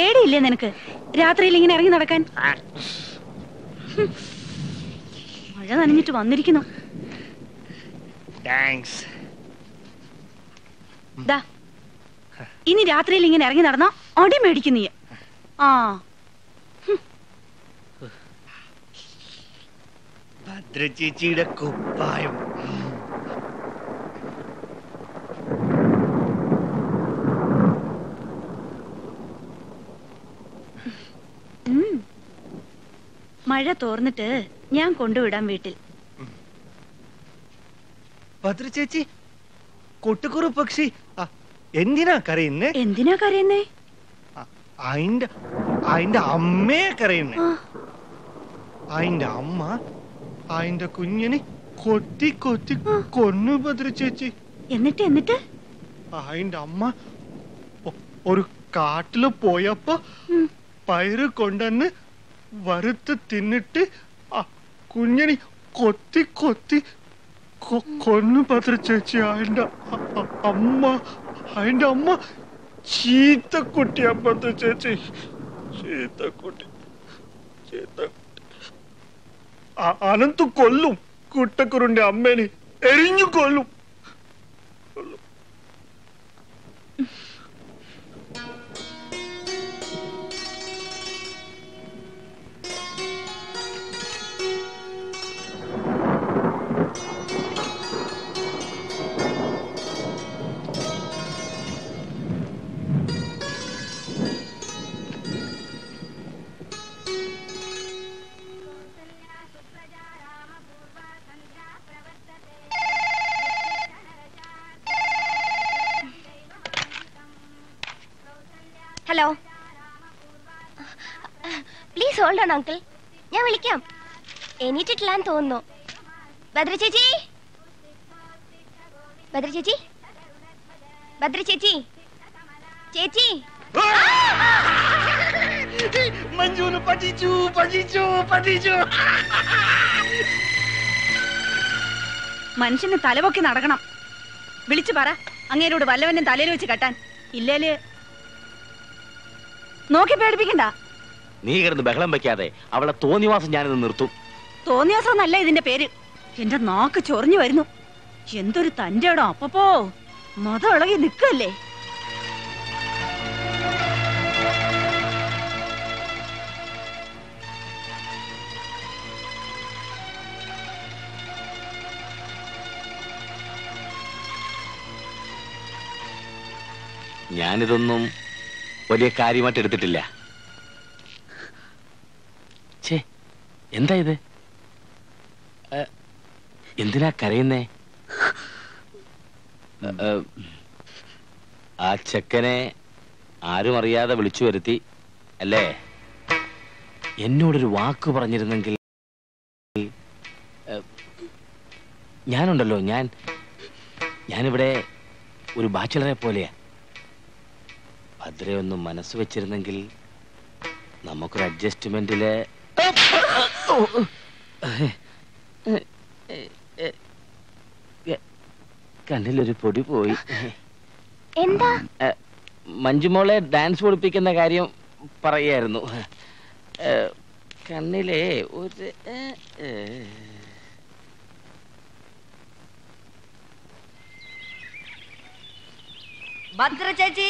S3: പേടിയില്ലേ നിനക്ക് രാത്രിയിൽ ഇങ്ങനെ ഇറങ്ങി നടക്കാൻ ഹും. മഴ നനഞ്ഞിട്ട് വന്നിരിക്കുന്നു
S6: താങ്ക്സ്
S3: ദാ ഇനി രാത്രിയിൽ ഇങ്ങനെ ഇറങ്ങി നടന്നാ അടി മേടിക്കും നീ ആ
S6: ഭദ്ര ചേച്ചിയുടെ കുപ്പായം
S3: ഉം. മഴ തോർന്നിട്ട് ഞാൻ കൊണ്ടുവിടാം വീട്ടിൽ
S6: ഭദ്ര ചേച്ചി കൊട്ടുകുറു പക്ഷി ആ, എന്തിനാ കരയുന്നേ
S3: എന്തിനാ കരയുന്നേ
S6: അതിന്റെ അതിന്റെ അമ്മയെ കരയുന്നേ
S3: ആ.
S6: അതിന്റെ അമ്മ അതിന്റെ കുഞ്ഞിനെ കൊത്തി കൊത്തി കൊന്നു ഭദ്ര ചേച്ചി
S3: എന്നിട്ട് എന്നിട്ട്
S6: അതിന്റെ അമ്മ ഒ- ഒരു കാട്ടില് പോയപ്പോ പയറ് കൊണ്ടുവന്ന് വറുത്ത് തിന്നിട്ട് ആ കുഞ്ഞിനെ കൊത്തി കൊത്തി കൊ- കൊന്നു ഭദ്ര ചേച്ചി അതിന്റെ അ- അ- അമ്മ അതിന്റെ അമ്മ ചീത്തക്കുട്ടിയാ ഭദ്ര ചേച്ചി ചീത്തക്കുട്ടി ചീത്തക്കുട്ടി അ- അനന്ത് കൊല്ലും കുട്ടക്കുറുന്റെ അമ്മേനെ എരിഞ്ഞു കൊല്ലും
S1: hello please hold on uncle ഞാൻ വിളിക്കാം എണീറ്റിട്ടില്ലാന്ന് തോന്നുന്നു ഭദ്ര ചേച്ചി ഭദ്ര ചേച്ചി ഭദ്ര ചേച്ചി ചേച്ചി
S6: മഞ്ജുന് പറ്റിച്ചു പറ്റിച്ചു പറ്റിച്ചു
S3: മനുഷ്യന് തലപൊക്കി നടക്കണം വിളിച്ചു പറ അങ്ങേരോട് വല്ലവനും തലയിൽ വെച്ച് കെട്ടാൻ ഇല്ലേല് നോക്കി പേടിപ്പിക്കണ്ട
S5: നീ കിടന്ന് ബഹളം വെക്കാതെ അവളെ തോന്നിവാസം ഞാനിന്ന് നിർത്തും
S3: തോന്നിയാസമെന്നല്ല ഇതിന്റെ പേര് എന്റെ നാക്ക് ചൊറിഞ്ഞു വരുന്നു എന്തൊരു തന്റെ ഇടം അപ്പപ്പോ മതം ഇളകി നിൽക്കല്ലേ
S5: ഞാനിതൊന്നും വലിയ കാര്യമായിട്ട് എടുത്തിട്ടില്ല ഛേ എന്താ ഇത് ഏ, എന്തിനാ കരയുന്നേ ഏ, ആ ചെക്കനെ ആരും അറിയാതെ വിളിച്ചു വരുത്തി അല്ലേ എന്നോടൊരു വാക്ക് പറഞ്ഞിരുന്നെങ്കിൽ ഏ, ഞാനുണ്ടല്ലോ ഞാൻ ഞാനിവിടെ ഒരു ബാച്ചിലറെ പോലെയാ ഭദ്രയൊന്നും മനസ്സ് വെച്ചിരുന്നെങ്കിൽ നമുക്കൊരു അഡ്ജസ്റ്റ്മെന്റില് കണ്ണിലൊരു പൊടി പോയി
S1: എന്താ
S5: ഏ, മഞ്ജുമോളെ ഡാൻസ് പഠിപ്പിക്കുന്ന കാര്യം പറയായിരുന്നു ഏ, കണ്ണിലെ ഒരു ഏ, ഏ.
S2: ഭദ്ര ചേച്ചി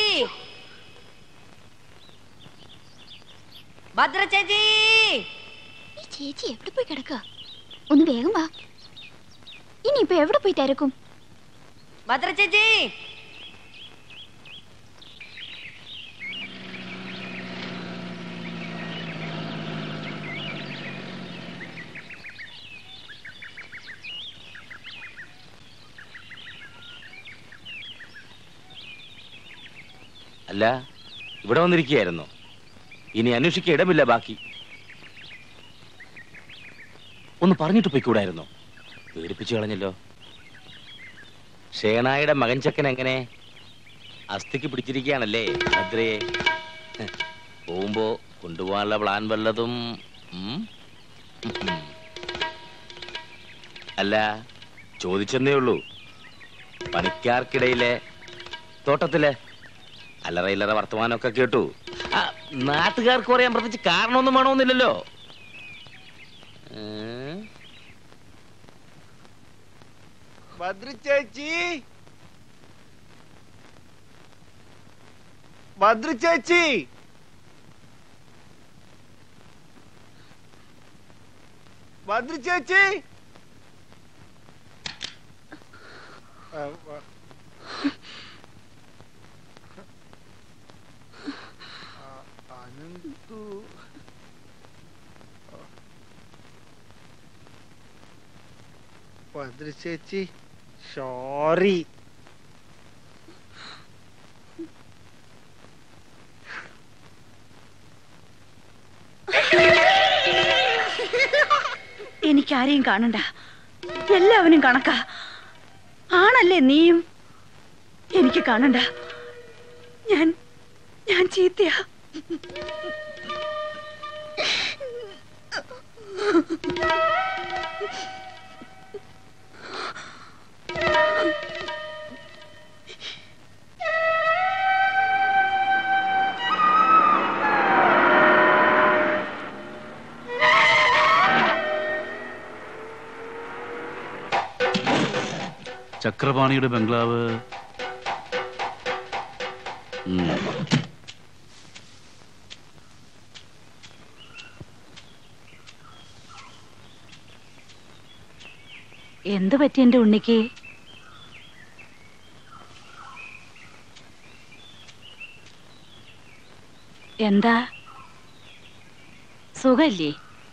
S2: ഭദ്ര ചേച്ചി
S12: ഈ ചേച്ചി എവിടെ പോയി കിടക്കുക ഒന്ന് വേഗം വാ ഇനിയിപ്പോ എവിടെ പോയി തിരക്കും
S2: ഭദ്ര ചേച്ചി
S5: അല്ല ഇവിടെ വന്നിരിക്കുകയായിരുന്നു ഇനി അന്വേഷിക്കാൻ ഇടമില്ല ബാക്കി ഒന്ന് പറഞ്ഞിട്ട് പോയിക്കൂടായിരുന്നോ പേടിപ്പിച്ചു കളഞ്ഞല്ലോ ഷേണായുടെ മകൻ ചക്കൻ എങ്ങനെ അസ്ഥിക്ക് പിടിച്ചിരിക്കുകയാണല്ലേ ഭദ്രയെ ഹ്, പോകുമ്പോ കൊണ്ടുപോകാനുള്ള പ്ലാൻ വല്ലതും ഉം? ഉം. അല്ല ചോദിച്ചെന്നേ ഉള്ളൂ പണിക്കാർക്കിടയിലെ തോട്ടത്തിലെ അല്ലറ ഇല്ലറ വർത്തമാനമൊക്കെ കേട്ടു ആ, നാട്ടുകാർക്ക് പറയാൻ പ്രത്യേകിച്ച് കാരണമൊന്നും വേണമെന്നില്ലല്ലോ ഏ?
S6: ഭദ്ര ചേച്ചി ഭദ്ര ചേച്ചി ഭദ്ര ചേച്ചി ആ, വ- ആ, അനന്തു ഭദ്ര ചേച്ചി സോറി
S3: എനിക്കാരെയും കാണണ്ട എല്ലാവനും കണക്കാ ആണല്ലേ നീയും എനിക്ക് കാണണ്ട ഞാൻ ഞാൻ ചീത്തയാ
S13: ചക്രപാണിയുടെ ബംഗ്ലാവ് ഉം.
S3: എന്തു പറ്റി എന്റെ ഉണ്ണിക്ക് എന്താ സുഖല്ലേ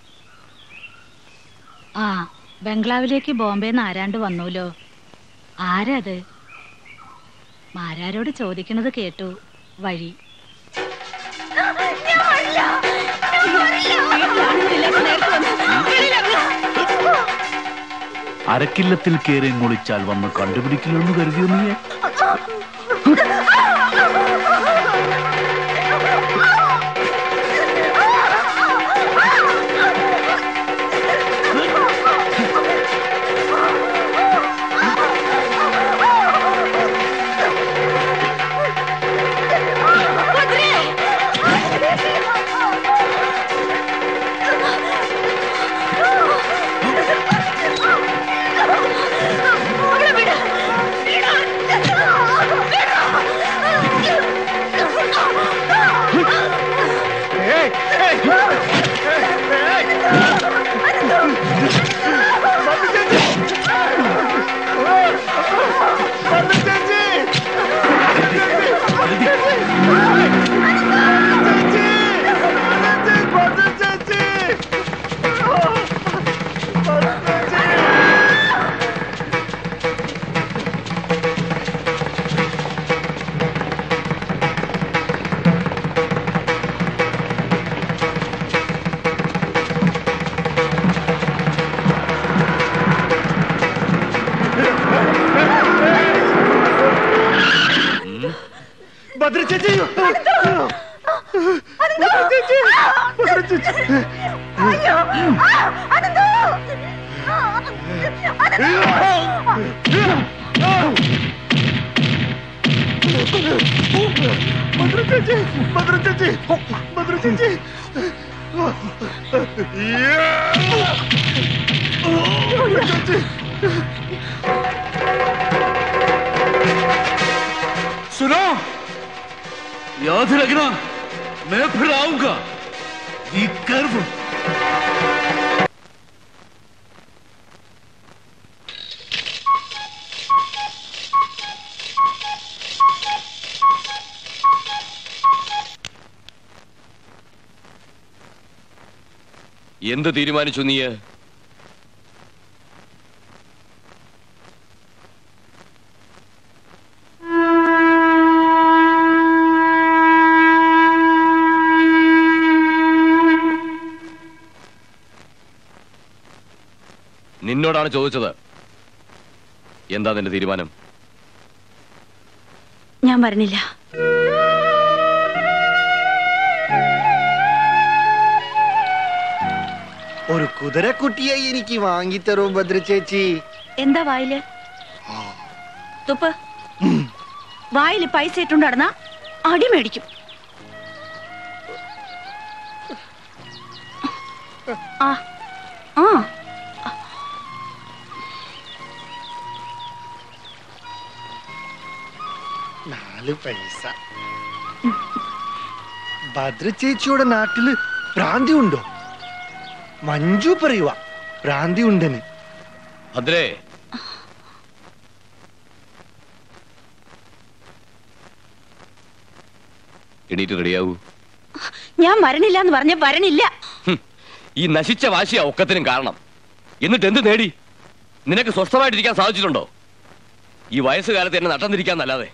S3: ആ ബംഗ്ലാവിലേക്ക് ബോംബെന്ന് ആരാണ്ട് വന്നൂലോ ആരത് മാരാരോട് ചോദിക്കണത് കേട്ടു വഴി
S13: അരക്കില്ലത്തിൽ കയറി മുളിച്ചാൽ വന്ന് കണ്ടുപിടിക്കില്ലെന്ന് കരുതിയോ നീയെ
S6: ഭദ്ര ചേച്ചി ഭദ്ര ചേച്ചി ഭദ്ര ചേച്ചി
S2: അയ്യോ അനന്തു
S6: ഭദ്ര ചേച്ചി ഭദ്ര ചേച്ചി ഭദ്ര ചേച്ചി ഭദ്ര ചേച്ചി
S13: सुनो याद रखना मैं फिर आऊंगा ये कर्व
S4: എന്ത് തീരുമാനിച്ചു നീ നിന്നോടാണ് ചോദിച്ചത് എന്താ നിന്റെ തീരുമാനം
S3: ഞാൻ വരണില്ല
S6: ഒരു കുതിരക്കുട്ടിയെ എനിക്ക് വാങ്ങിത്തരൂ ഭദ്ര ചേച്ചി
S3: എന്താ വായില് തുപ്പ് വായിൽ പൈസ ഇട്ടുകൊണ്ട് നടന്ന അടി മേടിക്കും ആ ആ
S6: നാല് പൈസ ഭദ്ര ചേച്ചിയുടെ നാട്ടില് ഭ്രാന്തി ഉണ്ടോ മഞ്ജു പറയുക ഭ്രാന്തി ഉണ്ടെന്ന്
S4: ഭദ്രേ എണീറ്റ് റെഡിയാവൂ
S3: ഞാൻ വരണില്ല എന്ന് പറഞ്ഞ വരണില്ല
S4: ഈ നശിച്ച വാശിയാ ഒക്കത്തിനും കാരണം എന്നിട്ട് എന്ത് നേടി നിനക്ക് സ്വസ്ഥമായിട്ടിരിക്കാൻ സാധിച്ചിട്ടുണ്ടോ ഈ വയസ്സുകാലത്ത് എന്നെ നട്ടന്നിരിക്കാന്നല്ലാതെ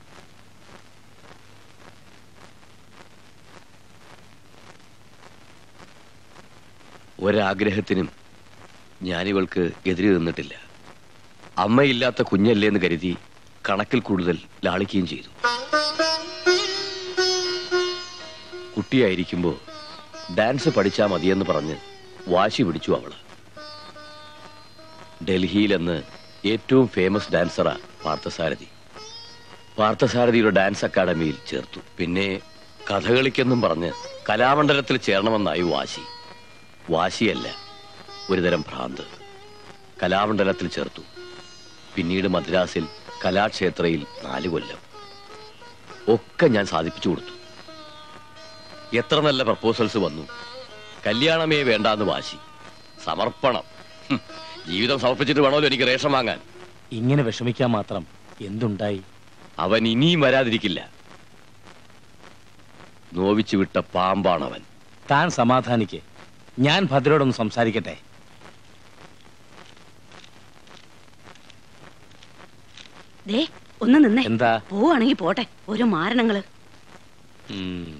S4: ഒരാഗ്രഹത്തിനും ഞാനിവൾക്ക് എതിരെ നിന്നിട്ടില്ല അമ്മയില്ലാത്ത കുഞ്ഞല്ലേ എന്ന് കരുതി കണക്കിൽ കൂടുതൽ ലാളിക്കുകയും ചെയ്തു കുട്ടിയായിരിക്കുമ്പോൾ ഡാൻസ് പഠിച്ചാ മതിയെന്ന് പറഞ്ഞ് വാശി പിടിച്ചു അവള് ഡൽഹിയിലെന്ന് ഏറ്റവും ഫേമസ് ഡാൻസറാ പാർത്ഥസാരഥി പാർത്ഥസാരഥിയുടെ ഡാൻസ് അക്കാദമിയിൽ ചേർത്തു പിന്നെ കഥകളിക്കെന്നും പറഞ്ഞ് കലാമണ്ഡലത്തിൽ ചേരണമെന്നായി വാശി വാശിയല്ല ഒരുതരം ഭ്രാന്ത് കലാമണ്ഡലത്തിൽ ചേർത്തു പിന്നീട് മദ്രാസിൽ കലാക്ഷേത്രയിൽ നാല് കൊല്ലം ഒക്കെ ഞാൻ സാധിപ്പിച്ചു കൊടുത്തു എത്ര നല്ല പ്രപ്പോസൽസ് വന്നു കല്യാണമേ വേണ്ടാന്ന് വാശി സമർപ്പണം ഹും, ജീവിതം സമർപ്പിച്ചിട്ട് വേണമല്ലോ എനിക്ക് റേഷൻ വാങ്ങാൻ
S5: ഇങ്ങനെ വിഷമിക്കാൻ മാത്രം എന്തുണ്ടായി
S4: അവൻ ഇനിയും വരാതിരിക്കില്ല നോവിച്ചു വിട്ട പാമ്പാണവൻ
S5: താൻ സമാധാനിക്ക് ഞാൻ ഭദ്രയോടൊന്ന് സംസാരിക്കട്ടെ
S3: ദേ ഒന്ന് നിന്നേ
S5: എന്താ
S3: പോവാണെങ്കി പോട്ടെ ഓരോ മാരണങ്ങള്
S4: ഉം.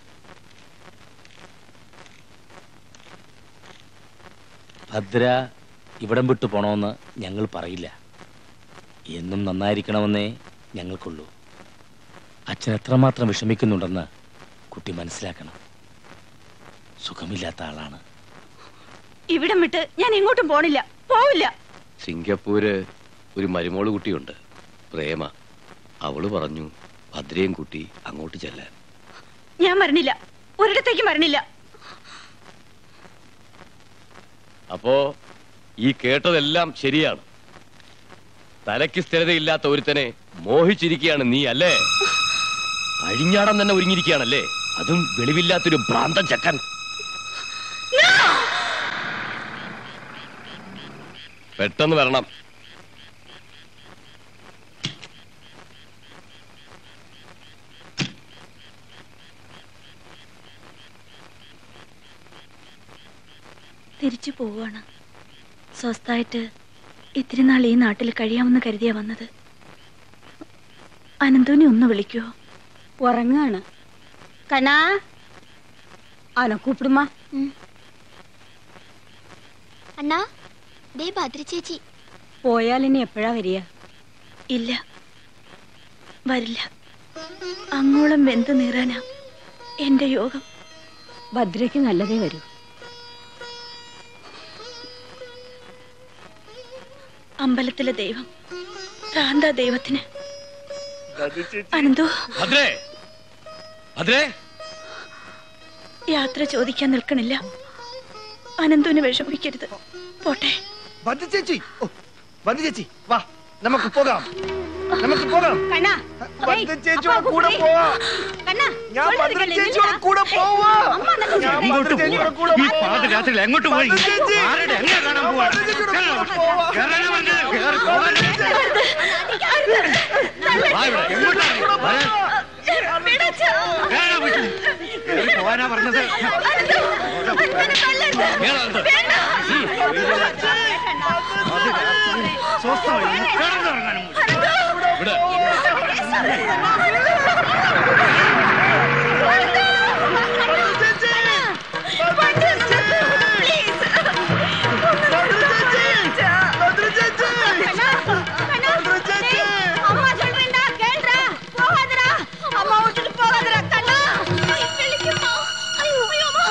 S5: ഭദ്ര ഇവിടം വിട്ടു പോണമെന്ന് ഞങ്ങൾ പറയില്ല എന്നും നന്നായിരിക്കണമെന്നേ ഞങ്ങൾക്കുള്ളൂ അച്ഛൻ എത്രമാത്രം വിഷമിക്കുന്നുണ്ടെന്ന് കുട്ടി മനസ്സിലാക്കണം സുഖമില്ലാത്ത ആളാണ്
S3: ഇവിടം വിട്ട് ഞാൻ എങ്ങോട്ടും പോണില്ല പോവില്ല
S4: സിംഗപ്പൂര് ഒരു മരുമോള് കുട്ടിയുണ്ട് പ്രേമ അവള് പറഞ്ഞു ഭദ്രയും കുട്ടി അങ്ങോട്ട് ചെല്ലാൻ
S3: ഞാൻ വരണില്ല ഒരിടത്തേക്കും വരണില്ല
S4: അപ്പോ ഈ കേട്ടതെല്ലാം ശരിയാണ് തലയ്ക്ക് സ്ഥിരതയില്ലാത്ത ഒരുത്തനെ മോഹിച്ചിരിക്കുകയാണ് നീ അല്ലേ അഴിഞ്ഞാടം തന്നെ ഒരുങ്ങിയിരിക്കുകയാണല്ലേ അതും വെളിവില്ലാത്തൊരു ഭ്രാന്തൻ ചക്കൻ പെട്ടെന്ന് വരണം
S9: തിരിച്ചു പോവാണ് സ്വസ്ഥായിട്ട് ഇത്തിരി നാൾ ഈ നാട്ടിൽ കഴിയാമെന്ന് കരുതിയാ വന്നത് അനന്തോനി ഒന്ന് വിളിക്കുവോ
S11: ഉറങ്ങാണ് കണ്ണാ അവനെ കൂപ്പിടുമ്മ
S12: അണ്ണാ ദേ ഭദ്ര ചേച്ചി
S11: പോയാൽ ഇനി എപ്പോഴാ വരിക
S9: ഇല്ല വരില്ല അങ്ങോളം വെന്ത് നീറാനാ എന്റെ യോഗം
S11: ഭദ്രയ്ക്ക് നല്ലതേ വരൂ
S9: അമ്പലത്തിലെ ദൈവം ഭ്രാന്ത ദൈവത്തിന് അനന്തോ
S4: ഭദ്രേ ഭദ്രേ
S9: യാത്ര ചോദിക്കാൻ നിൽക്കണില്ല അനന്തുവിന് വിഷമിക്കരുത് പോട്ടെ
S6: ഭദ്ര ചേച്ചി ഓ, ഭദ്ര ചേച്ചി വാ നമുക്ക് പോകാം നമുക്ക് പോകാം
S2: കണ്ണാ
S6: ഭദ്ര ചേച്ചിയുടെ കൂടെ പോവാ
S2: കണ്ണാ
S6: ഞാൻ ഭദ്ര ചേച്ചിയുടെ കൂടെ പോവാ ഞാൻ
S8: എങ്ങോട്ട്
S6: ഭദ്ര ചേച്ചിയുടെ കൂടെ
S8: പോവാ? ഈ
S6: പോവാ.
S8: പാതിരാത്രിയിൽ എങ്ങോട്ട് പോയി?
S6: ഭദ്ര ചേച്ചി.
S8: ആരുടെ എങ്ങനെ കാണാൻ പോവാ?
S6: ഭദ്ര ചേച്ചിയുടെ കൂടെ പോവാ.
S8: കേറാനാ പറഞ്ഞത്? കേറ്, പോകാൻ.
S4: വാ ഇവിടെ.
S8: എങ്ങോട്ടാ? വരാൻ. കേറാ വീട്ടിൽ. കേറി പോവാനാ പറഞ്ഞത്
S4: കേറാൻ.
S8: സ്വസ്ഥമായി കിടന്നുറങ്ങാനും
S4: ഇവിടെ
S2: அம்மா சொல்றேன்டா கேளுடா போகாதடா அம்மா விட்டுட்டு போகாதடா கண்ணா வெளிக்குமா ஐயோ ஐயோ அம்மா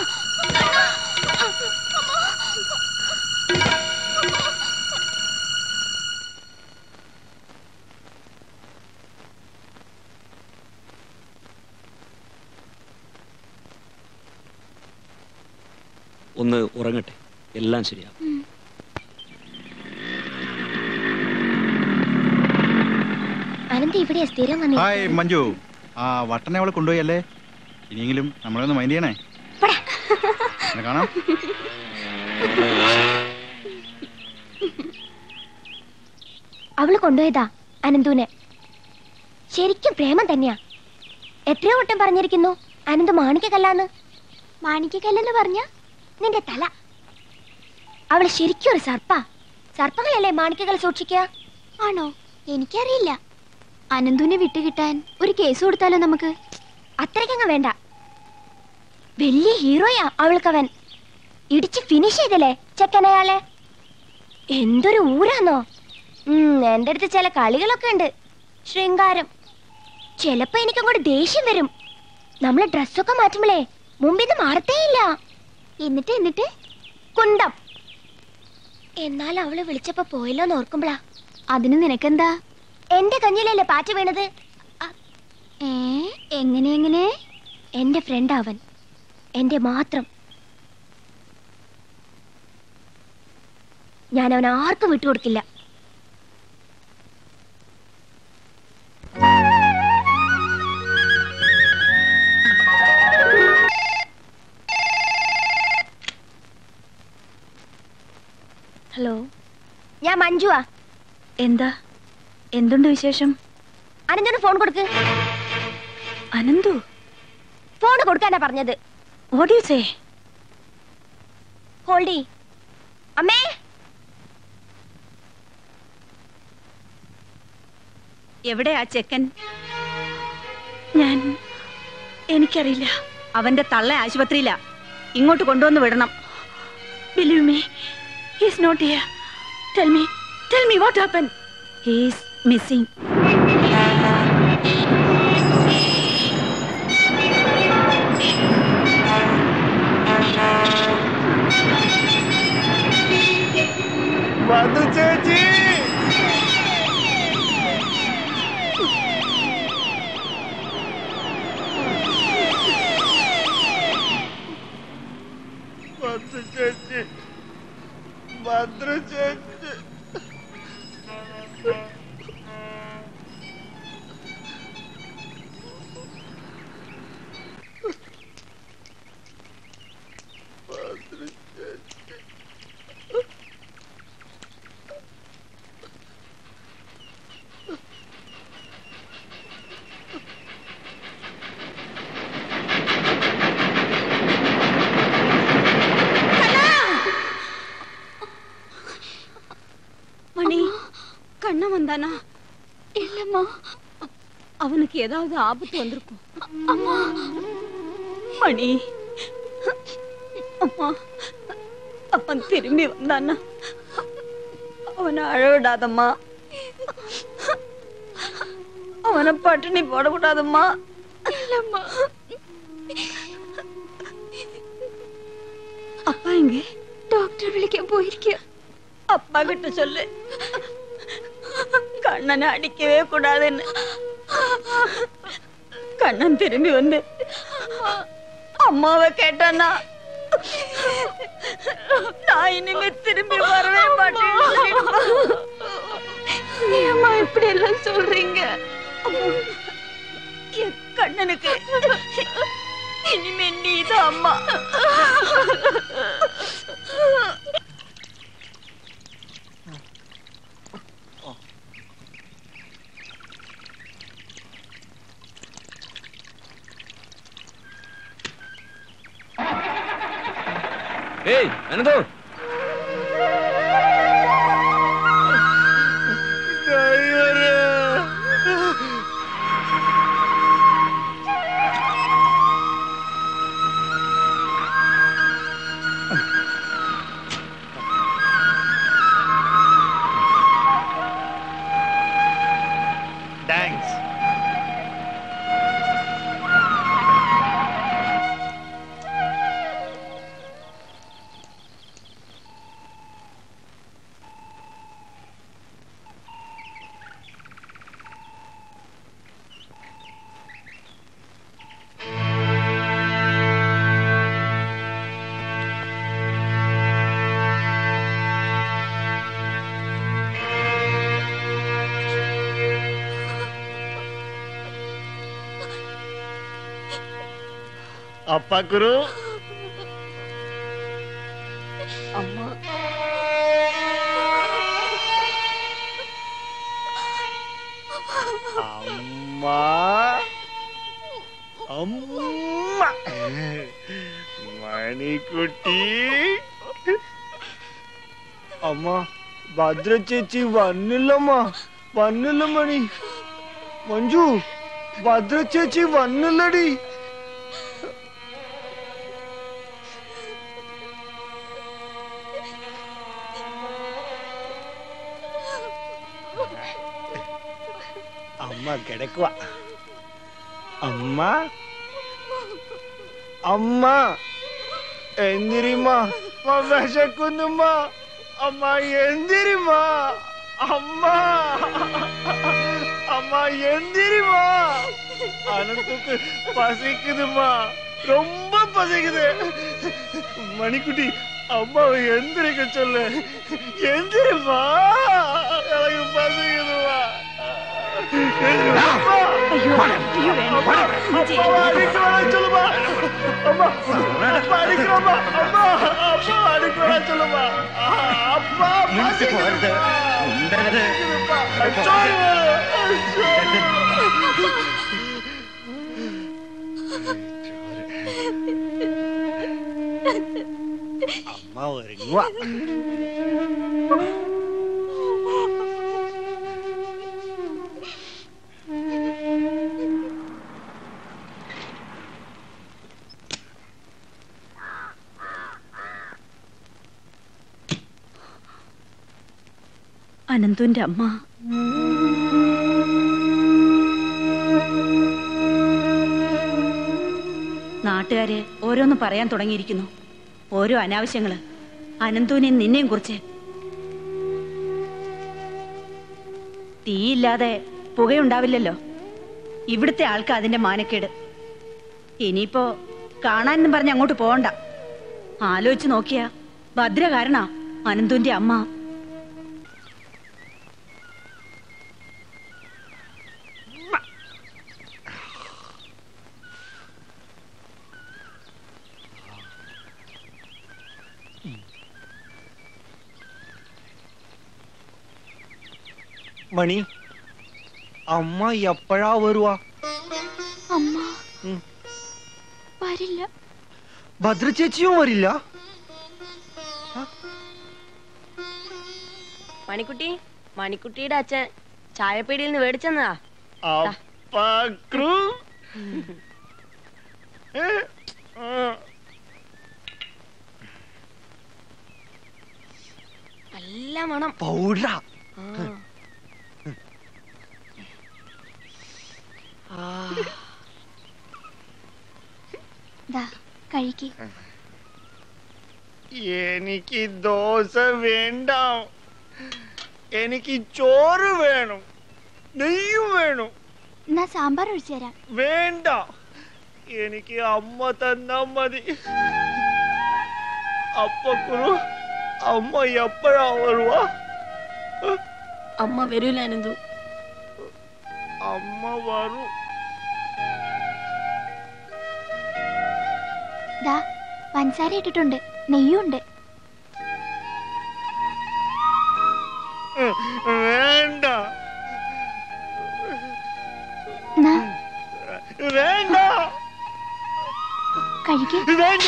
S2: கண்ணா
S14: ഒന്ന് ഉറങ്ങട്ടെ എല്ലാം ശരിയാവും
S1: അനന്ത് ഇവിടെയാ സ്ഥിരം
S7: ഹായ്
S1: വന്നിരിക്കുന്നത്
S7: മഞ്ജു ആ വട്ടനെ അവളെ കൊണ്ടുപോയല്ലേ ഇനിയെങ്കിലും നമ്മളെ ഒന്ന് മൈൻഡ് ചെയ്യണേ എന്നെ കാണാം
S1: അവള് കൊണ്ടുപോയതാ അനന്തുവിനെ ശരിക്കും പ്രേമം തന്നെയാ എത്രയോ വട്ടം പറഞ്ഞിരിക്കുന്നു അനന്ത് മാണിക്കക്കല്ലാന്ന് മാണിക്കക്കല്ലെന്ന് പറഞ്ഞ നിന്റെ തല അവള് ശരിക്കും ഒരു സർപ്പ സർപ്പങ്ങളല്ലേ മാണിക്കകൽ സൂക്ഷിക്കുക
S12: ആണോ എനിക്കറിയില്ല അനന്തുവിനെ വിട്ടുകിട്ടാൻ ഒരു കേസ് കൊടുത്താലോ നമുക്ക്
S1: അത്രയ്ക്കങ്ങ് വേണ്ട വലിയ ഹീറോയാ അവൾക്കവൻ ഇടിച്ച് ഫിനിഷ് ചെയ്തല്ലേ ചെക്കനയാളെ എന്തൊരു ഊരാന്നോ ഉം, എന്റെ അടുത്ത് ചില കളികളൊക്കെ ഉണ്ട് ശൃംഗാരം ചിലപ്പോ എനിക്കങ്ങോട്ട് ദേഷ്യം വരും നമ്മള് ഡ്രസ്സൊക്കെ മാറ്റുമ്പളേ മുമ്പിന്ന് മാറത്തേയില്ല എന്നിട്ട് എന്നിട്ട് കുന്തം എന്നാൽ അവള് വിളിച്ചപ്പോ പോയല്ലോന്ന് ഓർക്കുമ്പളാ
S12: അതിന് നിനക്കെന്താ
S1: എന്റെ കഞ്ഞിലല്ലേ പാറ്റ വീണത്
S12: ഏ എങ്ങനെ എങ്ങനെ
S1: എന്റെ ഫ്രണ്ട് അവൻ എന്റെ മാത്രം ഞാൻ അവൻ ആർക്കും വിട്ടുകൊടുക്കില്ല
S3: ഹലോ
S1: ഞാൻ മഞ്ജുവാ
S3: എന്താ എന്തുണ്ട് വിശേഷം
S1: അനന്തന് ഫോൺ കൊടുക്ക്
S3: അനന്തു
S1: ഫോൺ കൊടുക്കാനാ പറഞ്ഞത്
S3: വാട്ട് യു സേ
S1: ഹോൾഡി അമ്മേ
S3: എവിടെ ആ ചെക്കൻ ഞാൻ എനിക്കറിയില്ല അവന്റെ തള്ള ആശുപത്രിയിലാ ഇങ്ങോട്ട് കൊണ്ടുവന്ന് വിടണം believe me he's not here tell me tell me what happen he's missing
S6: വന്നു ചേച്ചി വന്നു ചേച്ചി വന്നു ചേച്ചി
S11: மணி கண்ணா வந்தானா இல்லம்மா அவனுக்கு ஏதாவது ஆபத்து வந்திருக்கும் அம்மா மணி அம்மா அவன் திரும்பி வந்தானா அவனை அழவிடாதம்மா அவனை பட்டினி போடக்கூடாதம்மா இல்லம்மா அப்பா எங்க டாக்டர் விളിക്കാൻ போயிருக்கேன் அப்பா கிட்ட சொல்லு கண்ணனை அடிக்கவே கூடாதுன்னு கண்ணன் திரும்பி வந்து அம்மாவை கேட்டானா நான் இனிமே திரும்பி வரவே மாட்டேன் அம்மா இப்படி எல்லாம் சொல்றீங்க என் கண்ணனுக்கு இனிமே நீதான் அம்மா
S4: ഏയ് അനന്തോ
S6: താങ്ക്സ്
S8: അപ്പാക്കുരു
S2: അമ്മ
S8: അമ്മ അമ്മ മണിക്കുട്ടി അമ്മ ഭദ്ര ചേച്ചി വന്നില്ലമ്മ വന്നില്ല മണി മഞ്ജു ഭദ്ര ചേച്ചി വന്നില്ലടി അമ്മ കിടക്കുക അമ്മ അമ്മ എന്തിരിമ്മ വിശക്കുന്നുമ്മ അമ്മ എന്തിരിമ്മ അമ്മ അമ്മ എന്തിരിമ്മ അനന്തുக்கு பசிக்குதுமா ரொம்ப பசிக்குது மணிக்குட்டி அம்மாவை எந்திரிக்க சொல்லு எந்திரிமா எனக்கு பசிக்குதுமா അമ്മ ഒരുങ്ങുക
S3: അനന്തുവിന്റെ അമ്മ നാട്ടുകാര് ഓരോന്ന് പറയാൻ തുടങ്ങിയിരിക്കുന്നു ഓരോ അനാവശ്യങ്ങള് അനന്തുവിനെയും നിന്നെയും കുറിച്ച് തീയില്ലാതെ പുകയുണ്ടാവില്ലല്ലോ ഇവിടുത്തെ ആൾക്ക് അതിന്റെ മാനക്കേട് ഇനിയിപ്പോ കാണാനെന്നും പറഞ്ഞ് അങ്ങോട്ട് പോകണ്ട ആലോചിച്ച് നോക്കിയാ ഭദ്ര കാരണ അനന്തുവിന്റെ അമ്മ
S8: മണി അമ്മ എപ്പോഴാ വരുവാ
S12: അമ്മ
S8: ഉം.
S12: വരില്ല
S8: ഭദ്ര ചേച്ചിയും വരില്ല
S2: മണിക്കുട്ടി മണിക്കുട്ടിയുടെ അച്ഛൻ ചായപ്പീടിയിൽ നിന്ന് മേടിച്ചെന്നതാ
S8: അപ്പാക്രു
S2: നല്ല മണം
S8: പൗഡ
S2: ആ.
S12: ദാ കഴിക്ക്
S8: എനിക്ക് ദോശ വേണ്ട എനിക്ക് ചോറ് വേണം നെയ്യും വേണം
S12: എന്നാ സാമ്പാർ ഒഴിച്ചു തരാം
S8: വേണ്ട എനിക്ക് അമ്മ തന്നാ മതി അപ്പക്കുറു അമ്മ എപ്പോഴാ വരുവാ
S2: അമ്മ വരൂല അനന്തു
S8: അമ്മ വരും
S12: ദാ പഞ്ചസാര ഇട്ടിട്ടുണ്ട് നെയ്യും ഉണ്ട്
S8: വേണ്ട
S12: എന്നാ
S8: വേണ്ട
S12: കഴിക്ക്
S8: വേണ്ട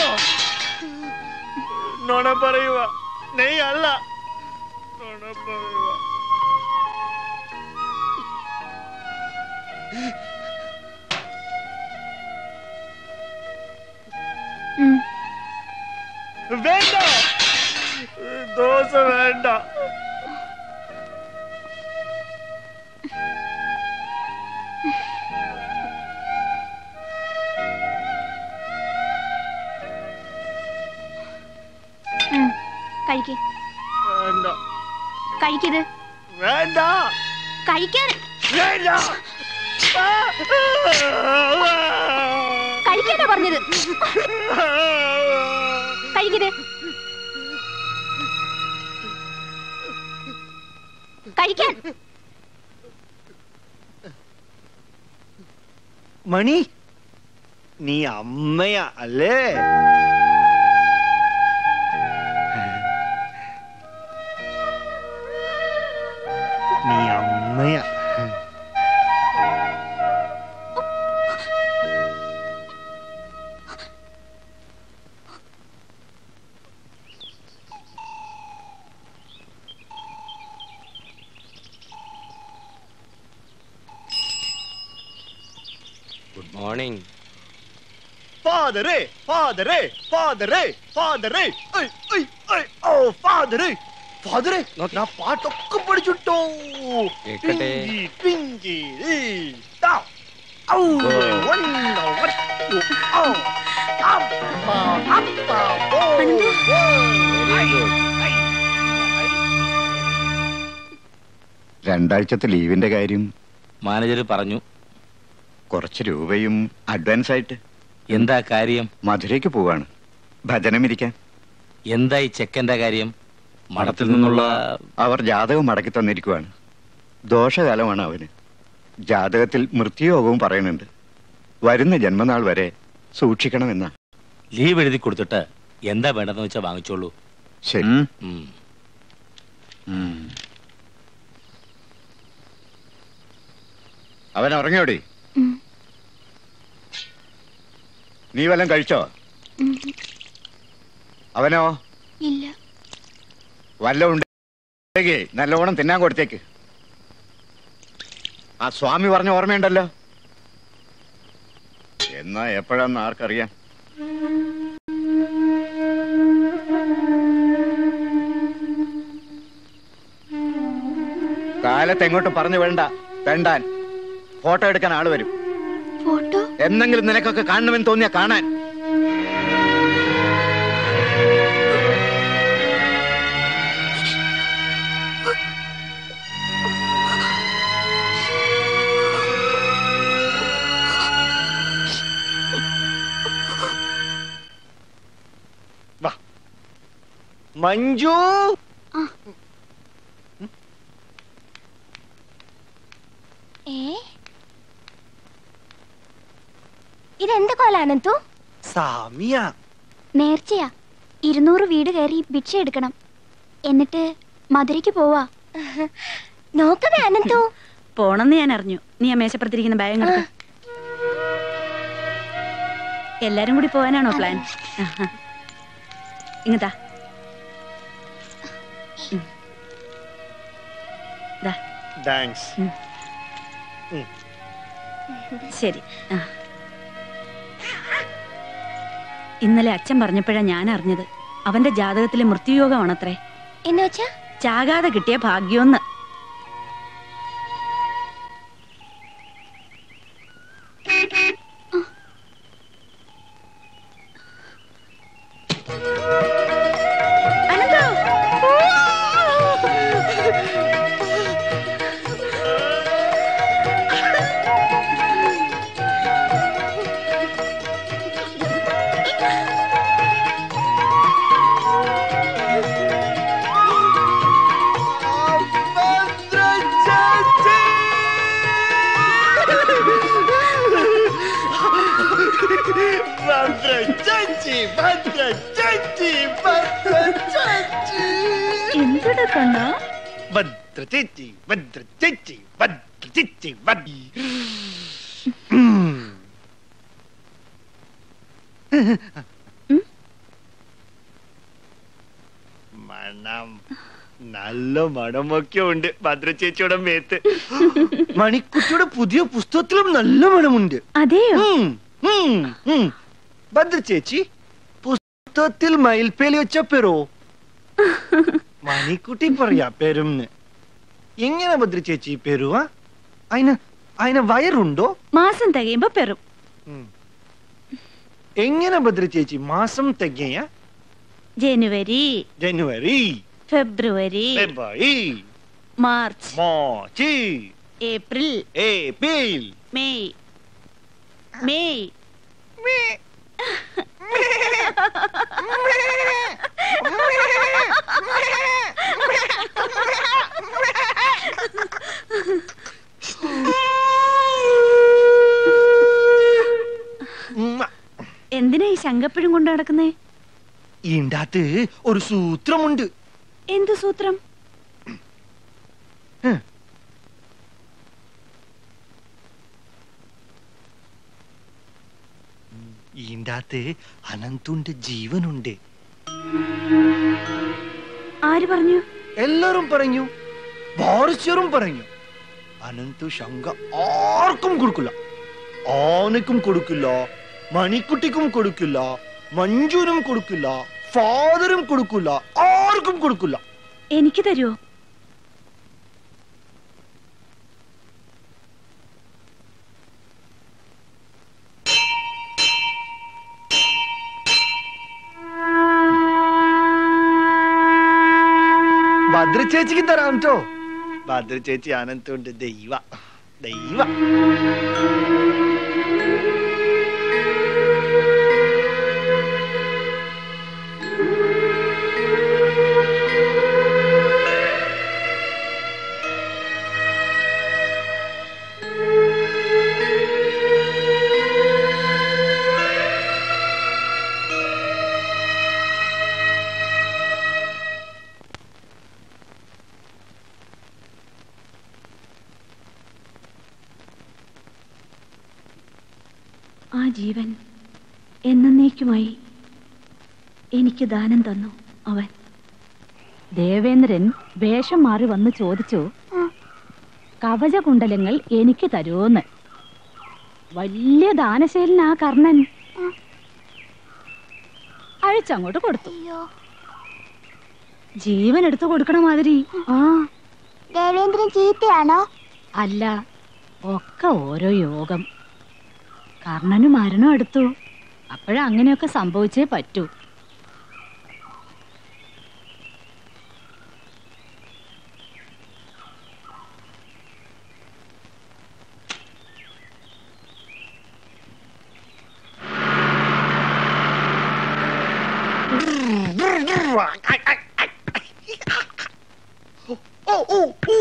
S8: നുണ പറയുക നെയ് അല്ല നുണ പറയുക
S12: ഉം.
S8: വേണ്ട ദോശ വേണ്ട
S12: ഉം. കഴിക്ക്
S8: വേണ്ട
S12: കഴിക്കത്
S8: വേണ്ട
S12: കഴിക്കാൻ
S8: വേണ്ട
S12: കഴിക്കാനാ പറഞ്ഞത് കഴിക്കത് കഴിക്കാൻ
S8: മണി
S6: നീ അമ്മയാ അല്ലേ നീ അമ്മയാ
S5: ഗുഡ് മോർണിംഗ്
S6: ഫാദറേ ഫാദറേ ഫാദറേ ഫാദറേ ഐ, ഐ, ഐ, ഓ ഫാദറേ ഫാദറേ ഞാൻ പാട്ടൊക്കെ പഠിച്ചിട്ടോ
S5: കേക്കട്ടെ.
S6: പിഞ്ചി, പിഞ്ചി, ഈ, താ. ഔ, വണ്ണ, വട്ടു, ഔ. അപ്പ, അപ്പ, ഓ, ഓ. ഐ, ഐ, ഐ.
S15: രണ്ടാഴ്ചത്തെ ലീവിന്റെ കാര്യം
S5: മാനേജർ പറഞ്ഞു
S15: കുറച്ച് രൂപയും അഡ്വാൻസ് ആയിട്ട്
S5: എന്താ കാര്യം
S15: മധുരയ്ക്ക് പോവാണ് ഭജനമിരിക്കാൻ
S5: എന്താ ഈ ചെക്കന്റെ കാര്യം മഠത്തിൽ നിന്നുള്ള
S15: അവർ ജാതകം മടക്കി തന്നിരിക്കുവാണ് ദോഷകാലമാണ് അവന് ജാതകത്തിൽ മൃത്യുയോഗവും പറയുന്നുണ്ട് വരുന്ന ജന്മനാൾ വരെ സൂക്ഷിക്കണമെന്ന
S5: ലീവ് എഴുതി കൊടുത്തിട്ട് എന്താ വേണ്ടെന്ന് വെച്ചാൽ വാങ്ങിച്ചോളൂ
S15: ശരി
S5: ഉം.
S15: അവൻ ഉറങ്ങിയോടി നീ വല്ലതും കഴിച്ചോ അവനോ
S12: ഇല്ല
S15: വല്ല ഉണ്ടെങ്കിൽ നല്ലോണം തിന്നാൻ കൊടുത്തേക്ക് ആ സ്വാമി പറഞ്ഞ ഓർമ്മയുണ്ടല്ലോ എന്നാ എപ്പോഴാന്ന് ആർക്കറിയാം കാലത്ത് എങ്ങോട്ടും പറഞ്ഞു വേണ്ട വേണ്ടാൻ ഫോട്ടോ എടുക്കാൻ ആള് വരും
S12: ഫോട്ടോ
S15: എന്തെങ്കിലും നിനക്കൊക്കെ കാണണമെന്ന് തോന്നിയാ കാണാൻ
S6: മഞ്ജു
S1: ഏ ഇതെന്ത് കോലാനന്തു
S6: സാമിയാ
S12: നേർച്ചയാ ഇരുന്നൂറ് വീട് കയറി ഭിക്ഷ എടുക്കണം എന്നിട്ട് മധുരയ്ക്ക് പോവാ
S1: നോക്കമേ അനന്തു
S3: പോണെന്ന് ഞാൻ അറിഞ്ഞു നീ ആ മേശപ്പുറത്തിരിക്കുന്ന ബാഗ് എടുക്ക എല്ലാരും കൂടി പോകാനാണോ പ്ലാൻ ഇങ്ങത്താ
S6: താങ്ക്സ്
S3: ശരി ആ. ഇന്നലെ അച്ഛൻ പറഞ്ഞപ്പോഴാ ഞാൻ അറിഞ്ഞത് അവന്റെ ജാതകത്തിലെ മൃത്യുയോഗമാണത്രേ
S1: എന്ന് വെച്ചാ
S3: ചാകാതെ കിട്ടിയ ഭാഗ്യോന്ന്
S6: ഭദ്ര ചച്ചി ഭദ്ര ചച്ചി ഭദ്ര ചച്ചി
S3: എന്തുടാ കണ്ണ
S6: ഭദ്ര ചേച്ചി ഭദ്ര ചേച്ചി ഭദ്ര ചേച്ചി ഭദ്ര മണം നല്ല മണമൊക്കെ ഉണ്ട് ഭദ്ര ചേച്ചിയുടെ മേത്ത് മണിക്കുട്ടിയുടെ പുതിയ പുസ്തകത്തിലും നല്ല മണമുണ്ട്
S3: അതെയോ
S6: ഉം, ഉം, ഉം. ഭദ്ര ചേച്ചി പുസ്തകത്തിൽ മയിൽപ്പേലി വെച്ച പെറോ മണിക്കുട്ടി പറയാ പെരുന്ന് എങ്ങനെ ഭദ്ര ചേച്ചി പെരുവാ അതിന് അതിന് വയറുണ്ടോ
S3: മാസം തികയുമ്പോ പെറും
S6: എങ്ങനെ ഭദ്ര ചേച്ചി മാസം തികയ
S3: ജനുവരി
S6: ജനുവരി
S3: ഫെബ്രുവരി
S6: ഫെബ്രുവരി
S3: March
S6: March
S3: April
S6: April
S3: May May
S6: ഉമ്മ.
S3: ശങ്കപ്പഴും കൊണ്ട് നടക്കുന്നേ
S6: ഇതിൻ്റെ അകത്ത് ഒരു സൂത്രമുണ്ട്
S3: എന്ത് സൂത്രം
S6: ഇതിൻ്റെ അകത്ത് അനന്തുണ്ട് ജീവനുണ്ട്
S3: ആര് പറഞ്ഞു
S6: എല്ലാരും പറഞ്ഞു വാറിസ്യറും പറഞ്ഞു അനന്തു ശങ്ക ആർക്കും കൊടുക്കില്ല ആനക്കും കൊടുക്കില്ല മണിക്കുട്ടിക്കും കൊടുക്കില്ല മഞ്ജുനും കൊടുക്കില്ല ഫാദറും കൊടുക്കില്ല ആർക്കും കൊടുക്കില്ല
S3: എനിക്ക് തരുമോ
S6: ഭദ്ര ചേച്ചിക്ക് തരാം കേട്ടോ ഭദ്ര ചേച്ചി അനന്തുണ്ട് ദൈവ ദൈവ
S9: ആ ജീവൻ എന്നേക്കുമായി എനിക്ക് ദാനം തന്നു അവൻ
S3: ദേവേന്ദ്രൻ വേഷം മാറി വന്ന് ചോദിച്ചു കവചകുണ്ടലങ്ങൾ എനിക്ക് തരുമോന്ന് വലിയ ദാനശീലനാ കർണൻ അഴിച്ചങ്ങോട്ട് കൊടുത്തു ജീവൻ എടുത്തു കൊടുക്കണ മാതിരി ആ
S12: ദേവേന്ദ്രൻ ചീത്തയാണോ
S3: അല്ല ഒക്കെ ഓരോ യോഗം കർണന് മരണം എടുത്തു അപ്പോഴ അങ്ങനെയൊക്കെ സംഭവിച്ചേ പറ്റൂ
S6: ഓ ഓ ഓ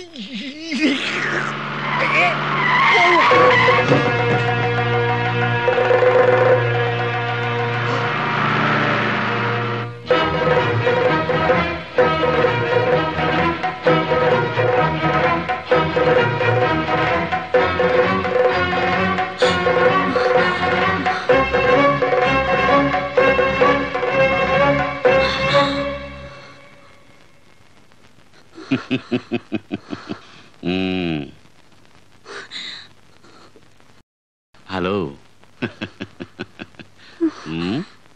S5: ഉം. ഹലോ ഉം.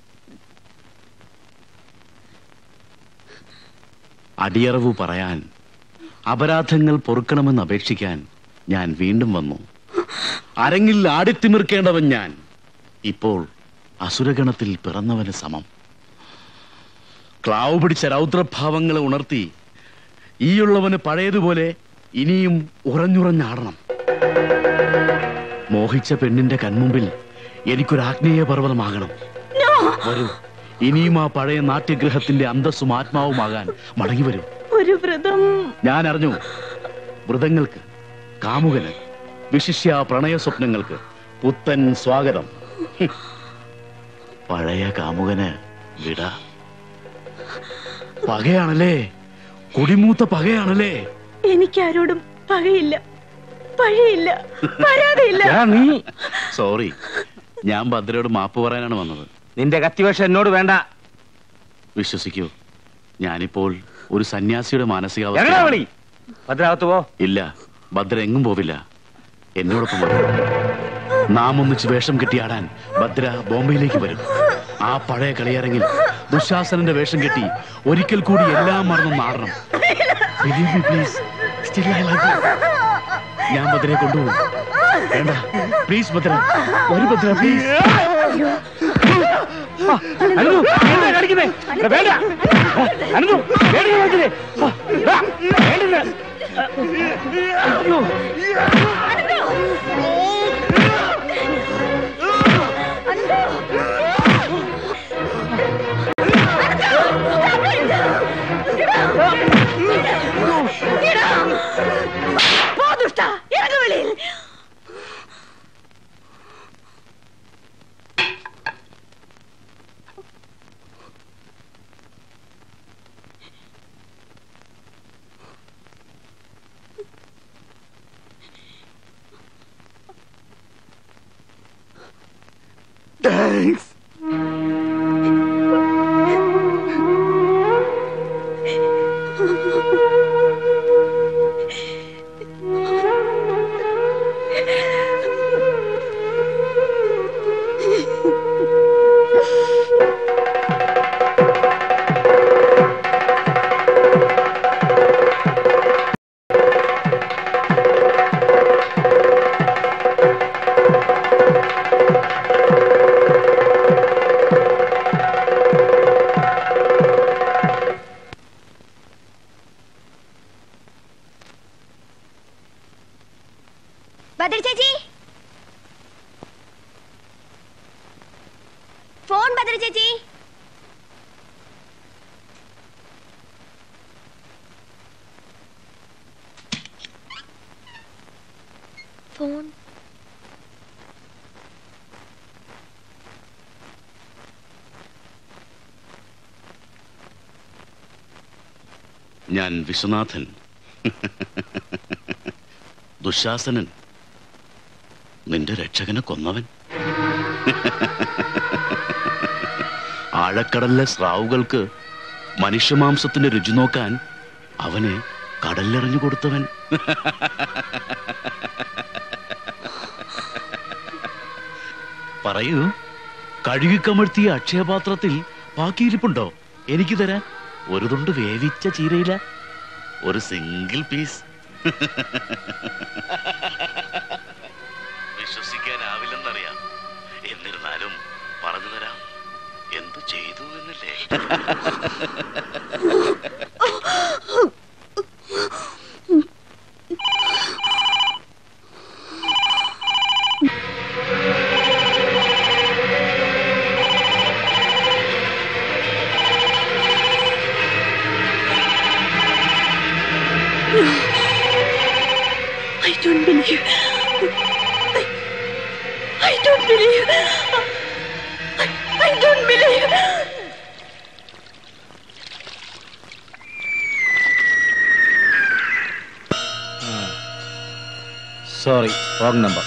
S5: അടിയറവ് പറയാൻ അപരാധങ്ങൾ പൊറുക്കണമെന്ന് അപേക്ഷിക്കാൻ ഞാൻ വീണ്ടും വന്നു അരങ്ങിൽ ആടിത്തിമിർക്കേണ്ടവൻ ഞാൻ ഇപ്പോൾ അസുരഗണത്തിൽ പിറന്നവന് സമം ക്ലാവ് പിടിച്ച രൗദ്രഭാവങ്ങളെ ഉണർത്തി ഈയുള്ളവന് പഴയതുപോലെ ഇനിയും ഉറഞ്ഞുറഞ്ഞാടണം മോഹിച്ച പെണ്ണിന്റെ കൺമുമ്പിൽ എനിക്കൊരു ആഗ്നേയ പർവ്വതമാകണം വരൂ ഇനിയും ആ പഴയ നാട്യഗ്രഹത്തിന്റെ അന്തസ്സും ആത്മാവുമാകാൻ മടങ്ങി വരൂ
S3: ഒരു വ്രതം
S5: ഞാൻ അറിഞ്ഞു വ്രതങ്ങൾക്ക് കാമുകന് വിശിഷ്യ പ്രണയ സ്വപ്നങ്ങൾക്ക് പുത്തൻ സ്വാഗതം ഹും. പഴയ കാമുകന് വിട പകയാണല്ലേ കുടിമൂത്ത പകയാണല്ലേ
S3: എനിക്കാരോടും പകയില്ല പഴയില്ല പരാതിയില്ല
S5: സോറി ഞാൻ ഭദ്രയോട് മാപ്പ് പറയാനാണ് വന്നത്
S15: നിന്റെ കത്തിവേഷം എന്നോട് വേണ്ട
S5: വിശ്വസിക്കൂ ഞാനിപ്പോൾ ഒരു സന്യാസിയുടെ
S15: എങ്ങടാ
S5: മാനസികാവസ്ഥ
S15: വിളി ഭദ്രാകത്ത് പോ
S5: ഇല്ല ഭദ്ര എങ്ങും പോവില്ല എന്നോടൊപ്പം വരും നാം ഒന്നിച്ച് വേഷം കെട്ടിയാടാൻ ഭദ്ര ബോംബെയിലേക്ക് വരും ആ പഴയ കളിയരങ്ങിൽ ദുശാസനന്റെ വേഷം കെട്ടി ഒരിക്കൽ കൂടി എല്ലാം മറന്നു നാടണം Believe me, please. Still I love you. ഞാൻ ഭദ്രയെ കൊണ്ടുപോകും വേണ്ട പ്ലീസ് ഭദ്ര ഒരു ഭദ്ര പ്ലീസ്
S15: അനന്തു, എന്താ കാണിക്കുന്നെ? എടാ, വേണ്ട അനന്തു, വേണ്ട കാണിക്കുന്നെ? ആ, എടാ, വേണ്ടെന്ന്. അയ്യോ.
S2: പോ ദുഷ്ട ഇറങ്ങു വെളിയിൽ
S6: താങ്ക്സ്
S1: ഭദ്ര ചേച്ചി ഫോൺ ഭദ്ര ചേച്ചി ഫോൺ
S5: ഞാൻ വിശ്വനാഥൻ ദുശാസനൻ നിന്റെ രക്ഷകനെ കൊന്നവൻ ആഴക്കടലിലെ സ്രാവുകൾക്ക് മനുഷ്യമാംസത്തിന്റെ രുചി നോക്കാൻ അവനെ കടലിലെറിഞ്ഞു കൊടുത്തവൻ പറയൂ കഴുകിക്കമഴ്ത്തിയ അക്ഷയപാത്രത്തിൽ ബാക്കിയിരിപ്പുണ്ടോ എനിക്ക് തരാൻ ഒരു തുണ്ട് വേവിച്ച ചീരയില ഒരു സിംഗിൾ പീസ് വിശ്വസിക്കാനാവില്ലെന്നറിയാം എന്നിരുന്നാലും പറഞ്ഞു തരാം എന്തു ചെയ്തു എന്നല്ലേ
S2: I don't believe. I, I don't believe. I, I don't believe.
S15: Sorry wrong number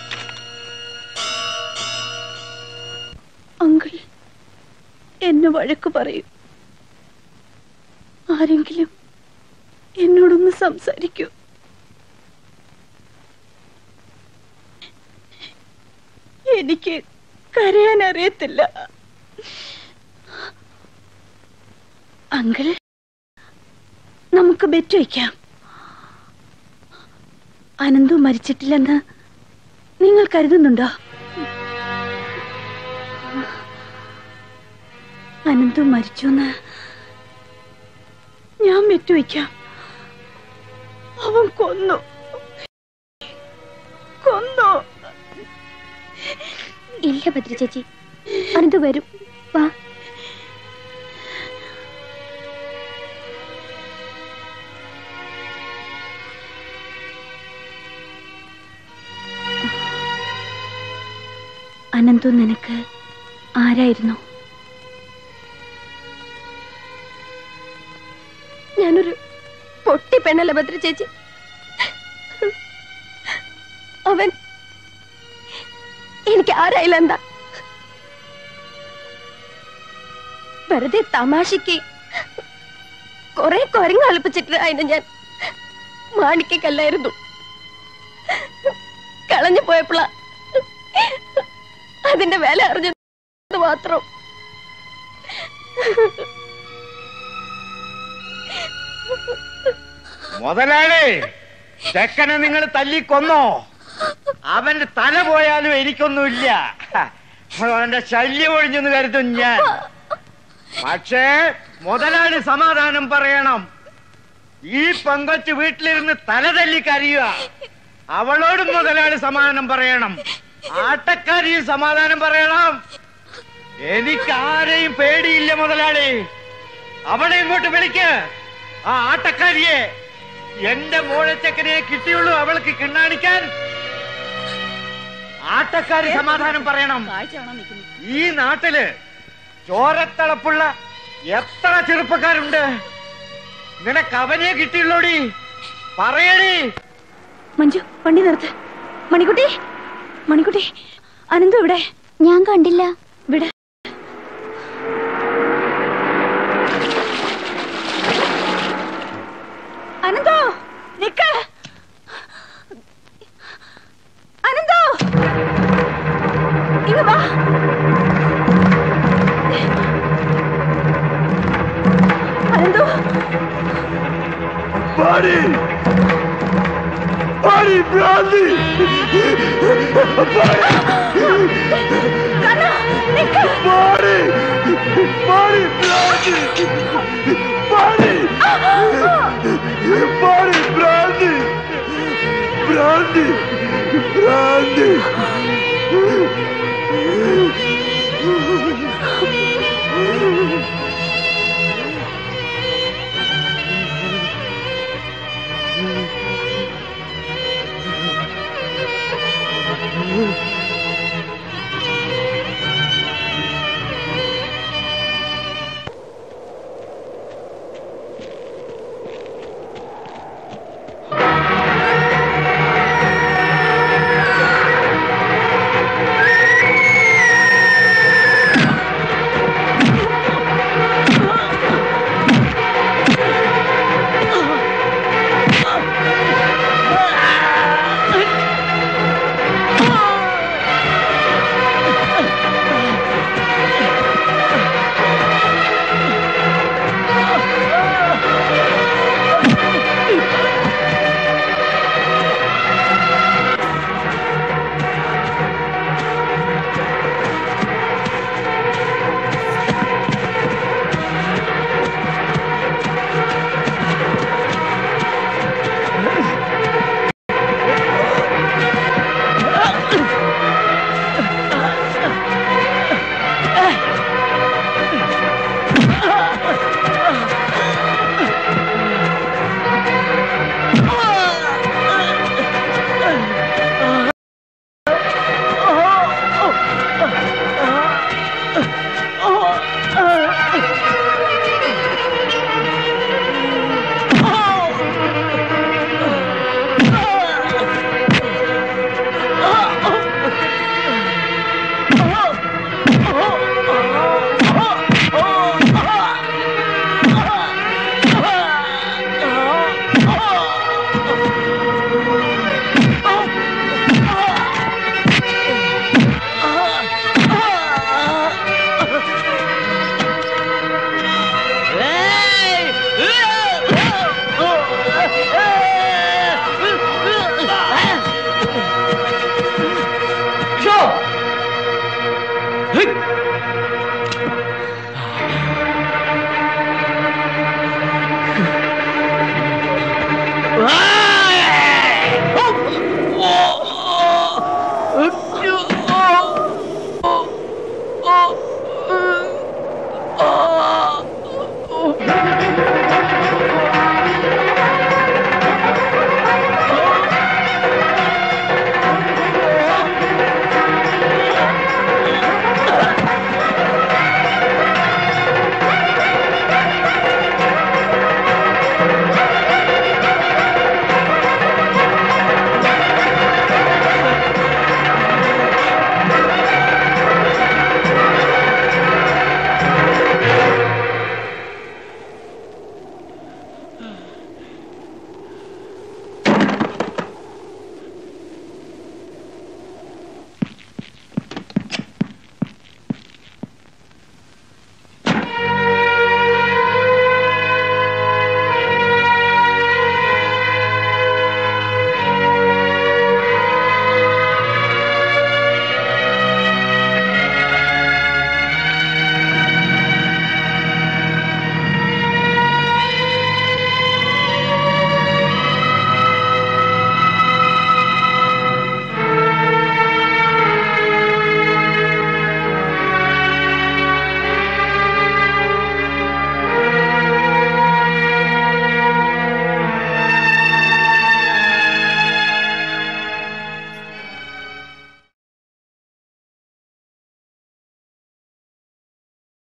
S2: uncle എന്നെ വഴക്ക് പറയൂ ആരെങ്കിലും എന്നോടൊന്ന് സംസാരിക്കൂ എനിക്ക് കരയാൻ അറിയത്തില്ല അങ്കിൾ നമുക്ക് ബെറ്റ് വയ്ക്കാം അനന്തു മരിച്ചിട്ടില്ലെന്ന് നിങ്ങൾ കരുതുന്നുണ്ടോ അനന്തു മരിച്ചുന്ന് ഞാൻ ബെറ്റ് വയ്ക്കാം അവൻ കൊന്നു കൊന്നു
S1: ഇല്ല ഭദ്ര ചേച്ചി അനന്ത് വരും വാ
S9: അനന്തു നിനക്ക് ആരായിരുന്നു
S1: ഞാനൊരു പൊട്ടി പെണ്ണല്ല ഭദ്ര ചേച്ചി അവൻ എനിക്ക് ആരായില്ല എന്താ വെറുതെ തമാശക്ക് കൊറേ കൊരങ്ങ് കളിപ്പിച്ചിട്ടായിരുന്നു ഞാൻ മാണിക്കല്ലായിരുന്നു കളഞ്ഞു പോയപ്പോളാ അതിന്റെ വില അറിഞ്ഞത് മാത്രം
S15: മുതലാളി ചെക്കനെ നിങ്ങൾ തല്ലിക്കൊന്നോ അവന്റെ തല പോയാലും എനിക്കൊന്നുമില്ല അവന്റെ ശല്യം ഒഴിഞ്ഞെന്ന് കരുതും ഞാൻ പക്ഷേ മുതലാളി സമാധാനം പറയണം ഈ പങ്കൊച്ച് വീട്ടിലിരുന്ന് തല തല്ലി കരയുക അവളോടും മുതലാളി സമാധാനം പറയണം ആട്ടക്കാരിയും സമാധാനം പറയണം എനിക്ക് ആരെയും പേടിയില്ല മുതലാളി അവളെ ഇങ്ങോട്ട് വിളിക്ക് ആ ആട്ടക്കാരിയെ എന്റെ മോളച്ചക്കനെ കിട്ടിയുള്ളൂ അവൾക്ക് കിണ്ണാണിക്കാൻ ആട്ടക്കാരി സമാധാനം പറയണം ഈ നാട്ടില് ചോരത്തളപ്പുള്ള എത്ര ചെറുപ്പക്കാരുണ്ട് നിനക്ക് അവനെ കിട്ടിയുള്ളൂടി പറയടി
S9: മഞ്ജു വണ്ടി നിർത്ത് മണിക്കുട്ടി മണിക്കുട്ടി അനന്തു ഇവിടെ
S12: ഞാൻ കണ്ടില്ല
S3: വിട
S2: അനന്തോ നിക്ക അനന്തോ ഇങ്ങ വാ അനന്തോ
S16: പാടി പാടി ഭ്രാന്തി പാടി പാടി ഭ്രാന്തി പാടി പാടി ഭ്രാന്തി ഭ്രാന്തി ഭ്രാന്തി